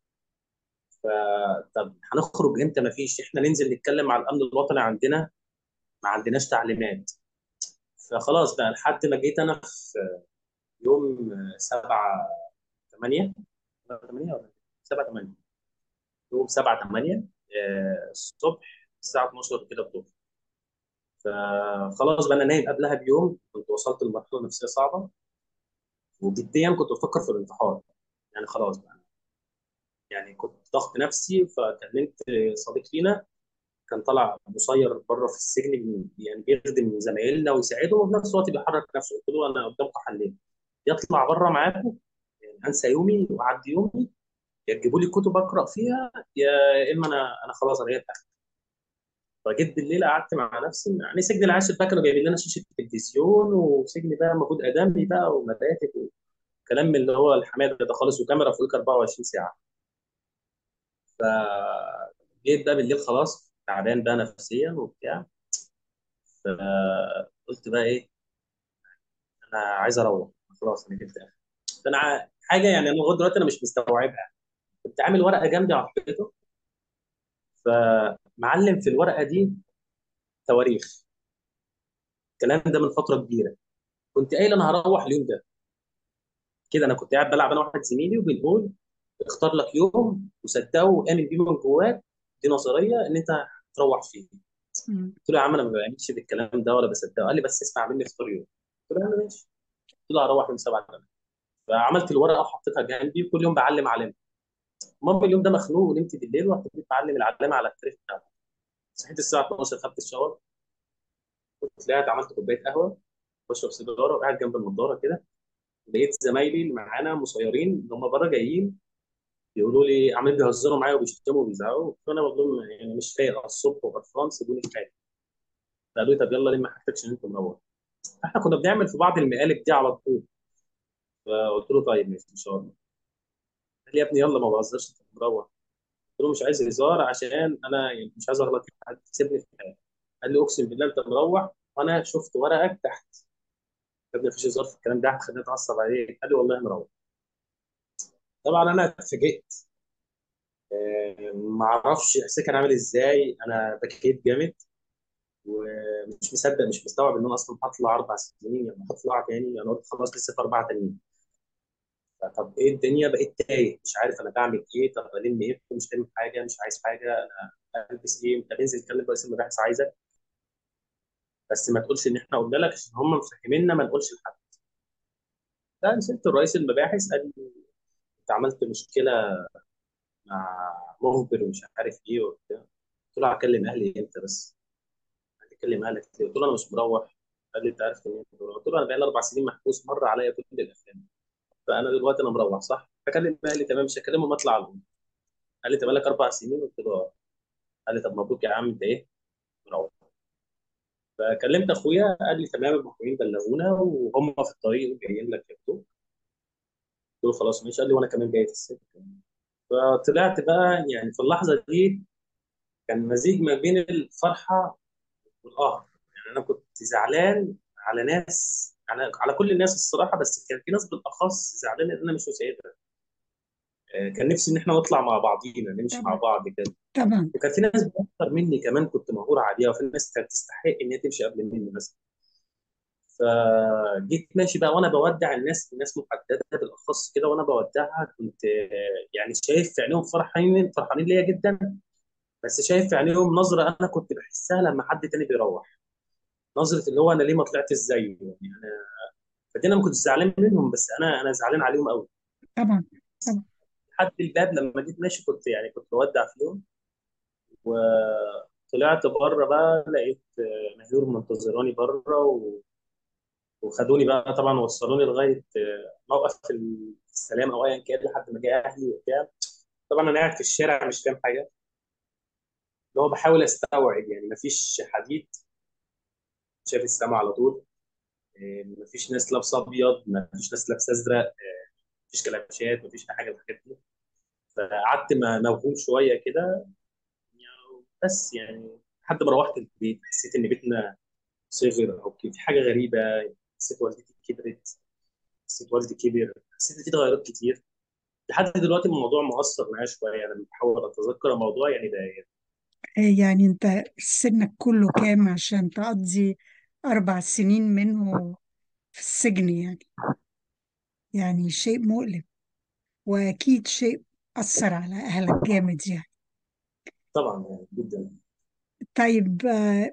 فطب هنخرج امتى ما فيش احنا ننزل نتكلم مع الامن الوطني عندنا ما عندناش تعليمات فخلاص بقى لحد ما جيت انا في يوم 7 8 8 ولا 7 8 يوم 7 8 الصبح الساعه 12 كده الظهر فخلاص بقى انا نايم قبلها بيوم كنت وصلت لمرحله نفسيه صعبه وجديا كنت بفكر في الانتحار يعني خلاص بقى يعني كنت ضغط نفسي فكلمت صديق لينا كان طالع مسير بره في السجن بي- يعني بيخدم زمايلنا ويساعدهم وفي نفس الوقت بيحرك نفسه قلت له انا قدامكم حلين يطلع بره معاكم يعني انسى يومي واعدي يومي يا تجيبوا لي كتب اقرا فيها يا اما انا انا خلاص انا جاي فجيت بالليل قعدت مع نفسي يعني سجن العاشر بقى كانوا جايبين لنا شاشه تلفزيون وسجن بقى المفروض ادمي بقى ومراتب كلام من اللي هو الحماده ده خالص وكاميرا فوقك 24 ساعه فجيت بقى بالليل خلاص تعبان بقى نفسيا وبتاع فقلت بقى ايه انا عايز اروح خلاص انا جبت اخر فانا ع- حاجه يعني انا لغايه دلوقتي انا مش مستوعبها كنت عامل ورقه جنبي على الحيطه فمعلم في الورقه دي تواريخ الكلام ده من فتره كبيره كنت قايل انا هروح اليوم ده كده انا كنت قاعد بلعب انا واحد زميلي وبنقول اختار لك يوم وصدقه وامن بيه من جواك دي نظريه ان انت هتروح فيه مم. قلت له يا عم انا ما بعملش بالكلام ده ولا بصدقه قال لي بس اسمع مني اختار يوم قلت له يا عم ماشي قلت له هروح يوم 7 8 فعملت الورقه وحطيتها جنبي وكل يوم بعلم علامه المهم اليوم ده مخنوق ونمت بالليل ورحت جيت بعلم العلامه على التاريخ بتاعه صحيت الساعه 12 خدت الشاور طلعت عملت كوبايه قهوه بشرب سيجاره وقاعد جنب النضاره كده لقيت زمايلي اللي معانا مسيرين اللي هم بره جايين بيقولوا لي عمالين بيهزروا معايا وبيشتموا وبيزعقوا فانا بقول لهم يعني مش فايق على الصبح وقرفان سيبوني في حالي فقالوا لي طب يلا ليه ما حاجتكش ان انت مروح احنا كنا بنعمل في بعض المقالب دي على طول فقلت له طيب ماشي ان شاء الله قال لي يا ابني يلا ما بهزرش انت مروح قلت له مش عايز هزار عشان انا يعني مش عايز اغلط في حد سيبني في حالي قال لي اقسم بالله انت مروح وانا شفت ورقك تحت يا ابني مفيش هزار في الكلام ده هتخليني اتعصب عليك قال لي والله مروح طبعا انا اتفاجئت آه، ما اعرفش احساسي كان عامل ازاي انا بكيت جامد ومش مصدق مش مستوعب ان انا اصلا هطلع اربع سنين يعني هطلع تاني انا قلت خلاص لسه في اربعه تانيين طب ايه الدنيا بقيت تايه مش عارف انا بعمل ايه طب الم ايه مش فاهم حاجه مش عايز حاجه انا البس ايه طب انزل اتكلم رئيس المباحث عايزك بس ما تقولش ان احنا قلنا لك عشان هم مفهميننا ما نقولش لحد لا نزلت رئيس المباحث قال لي انت عملت مشكله مع مخبر ومش عارف ايه وبتاع قلت له هكلم اهلي امتى بس هتكلم اهلك كتير قلت له انا مش مروح قال لي انت عارف ان انت مروح قلت له انا بقالي اربع سنين محبوس مر عليا كل الافلام فانا دلوقتي انا مروح صح فكلم اهلي تمام مش هكلمهم اطلع لهم قال لي انت بقالك اربع سنين قلت له اه قال لي طب مبروك يا عم انت ايه مروح فكلمت اخويا قال لي تمام المخبرين بلغونا وهم في الطريق وجايين لك ياخدوك قلت له خلاص ماشي قال لي وانا كمان جاي في السكه فطلعت بقى يعني في اللحظه دي كان مزيج ما بين الفرحه والقهر يعني انا كنت زعلان على ناس على على كل الناس الصراحه بس كان في ناس بالاخص زعلان ان انا مش مساعدها آه، كان نفسي ان احنا نطلع مع بعضينا نمشي مع طبعا بعض كده طبعا وكان في ناس اكتر مني كمان كنت مغرور عليها وفي ناس كانت تستحق ان هي تمشي قبل مني مثلا فجيت ماشي بقى وانا بودع الناس الناس محدده بالاخص كده وانا بودعها كنت آه، يعني شايف في عينيهم فرحانين فرحانين ليا جدا بس شايف في عينيهم نظره انا كنت بحسها لما حد تاني بيروح نظره اللي هو انا ليه ما طلعتش زيه يعني انا فدي انا ما كنتش زعلان منهم بس انا انا زعلان عليهم قوي طبعا طبعا لحد الباب لما جيت ماشي كنت يعني كنت بودع فيهم وطلعت بره بقى لقيت آه، مهيور منتظراني بره و- وخدوني بقى طبعا وصلوني لغايه آه، موقف السلام او ايا كان لحد ما جه اهلي وبتاع طبعا انا قاعد في الشارع مش فاهم حاجه اللي هو بحاول استوعب يعني مفيش حديد شايف السما على طول آه، مفيش ناس لابسه ابيض مفيش ناس لابسه ازرق آه، مفيش كلبشات مفيش اي حاجه من الحاجات دي فقعدت م- موهوم شويه كده يعني بس يعني لحد ما روحت البيت حسيت ان بيتنا صغر او كده في حاجه غريبه حسيت والدتي كبرت حسيت والدي كبر حسيت ان في تغيرات كتير لحد دلوقتي الموضوع مؤثر معايا شويه انا بحاول اتذكر الموضوع يعني ده يعني انت سنك كله كام عشان تقضي اربع سنين منه في السجن يعني يعني شيء مؤلم واكيد شيء اثر على اهلك جامد يعني طبعا يعني جدا طيب آه،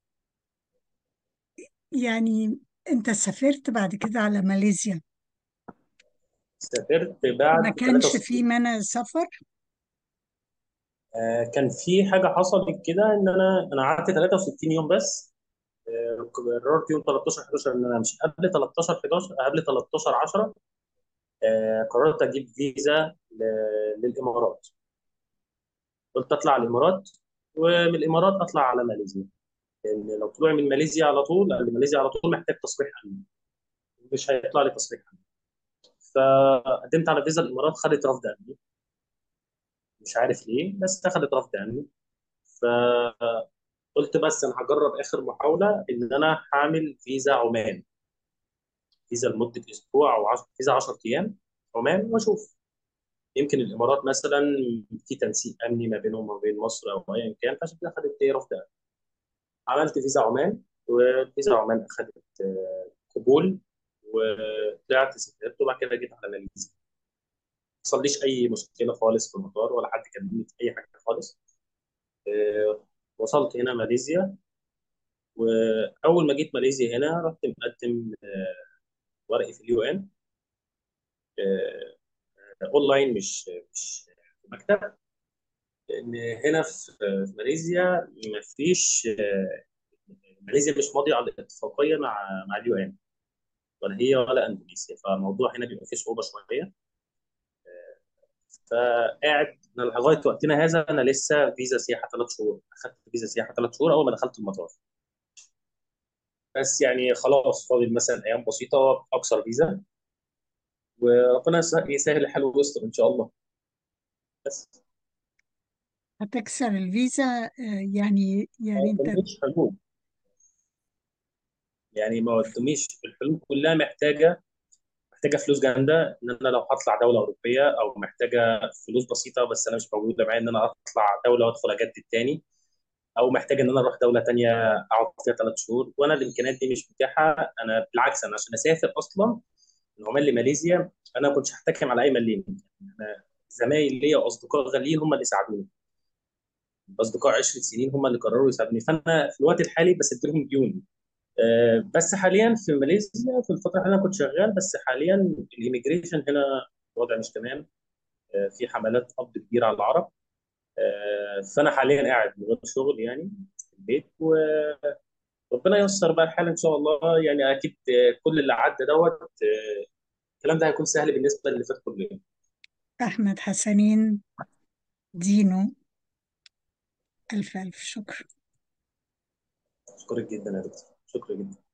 يعني انت سافرت بعد كده على ماليزيا سافرت ما بعد كانش في 63 منع سفر آه كان في حاجه حصلت كده ان انا انا قعدت 63 يوم بس آه، قررت يوم 13 11 ان انا امشي قبل 13 11 قبل 13 10 آه، قررت اجيب فيزا ل- للامارات قلت اطلع على الامارات ومن الامارات اطلع على ماليزيا لان لو طلوع من ماليزيا على طول لان ماليزيا على طول محتاج تصريح امني مش هيطلع لي تصريح امني فقدمت على فيزا الامارات خدت رفض امني مش عارف ليه بس خدت رفض امني فقلت بس انا هجرب اخر محاوله ان انا هعمل فيزا عمان فيزا لمده اسبوع او عشر فيزا 10 ايام عمان واشوف يمكن الامارات مثلا في تنسيق امني ما بينهم وما بين مصر او ايا كان فعشان كده خدت ايه رفض امني عملت فيزا عمان وفيزا عمان اخذت آه، قبول وطلعت سافرت وبعد كده جيت على ماليزيا ما حصليش اي مشكله خالص في المطار ولا حد كلمني في اي حاجه خالص آه، وصلت هنا ماليزيا واول ما جيت ماليزيا هنا رحت مقدم آه، ورقي في اليو ان اونلاين مش مش في مكتب لان هنا في في ماليزيا ما فيش آه، ماليزيا مش ماضيه على اتفاقيه مع مع اليو ان ولا هي ولا اندونيسيا فالموضوع هنا بيبقى فيه صعوبه شويه فقاعد أنا لغايه وقتنا هذا انا لسه فيزا سياحه ثلاث شهور اخذت فيزا سياحه ثلاث شهور اول ما دخلت المطار بس يعني خلاص فاضل مثلا ايام بسيطه اكثر فيزا وربنا يس- يسهل الحال ويستر ان شاء الله بس هتكسر الفيزا آه، يعني يعني ما انت قداميش حلول يعني ما قداميش الحلول كلها محتاجه محتاجه فلوس جامده ان انا لو هطلع دوله اوروبيه او محتاجه فلوس بسيطه بس انا مش موجوده معايا ان انا اطلع دوله وادخل اجدد تاني او محتاج ان انا اروح دوله تانيه اقعد فيها ثلاث شهور وانا الامكانيات دي مش متاحه انا بالعكس انا عشان اسافر اصلا من عمان لماليزيا انا ما كنتش هحتكم على اي مليم انا زمايل ليا واصدقاء غاليين هم اللي ساعدوني اصدقاء 10 سنين هم اللي قرروا يساعدوني فانا في الوقت الحالي بسد لهم ديوني آه، بس حاليا في ماليزيا في الفتره اللي انا كنت شغال بس حاليا الاميجريشن هنا الوضع مش تمام آه، في حملات قبض كبيره على العرب آه، فانا حاليا قاعد من غير شغل يعني في البيت وربنا ييسر بقى الحال ان شاء الله يعني اكيد آه، كل اللي عدى دوت آه، الكلام ده هيكون سهل بالنسبه للي فات كله أحمد حسنين دينو ألف ألف شكر اشكرك جدا يا دكتور شكرا جدا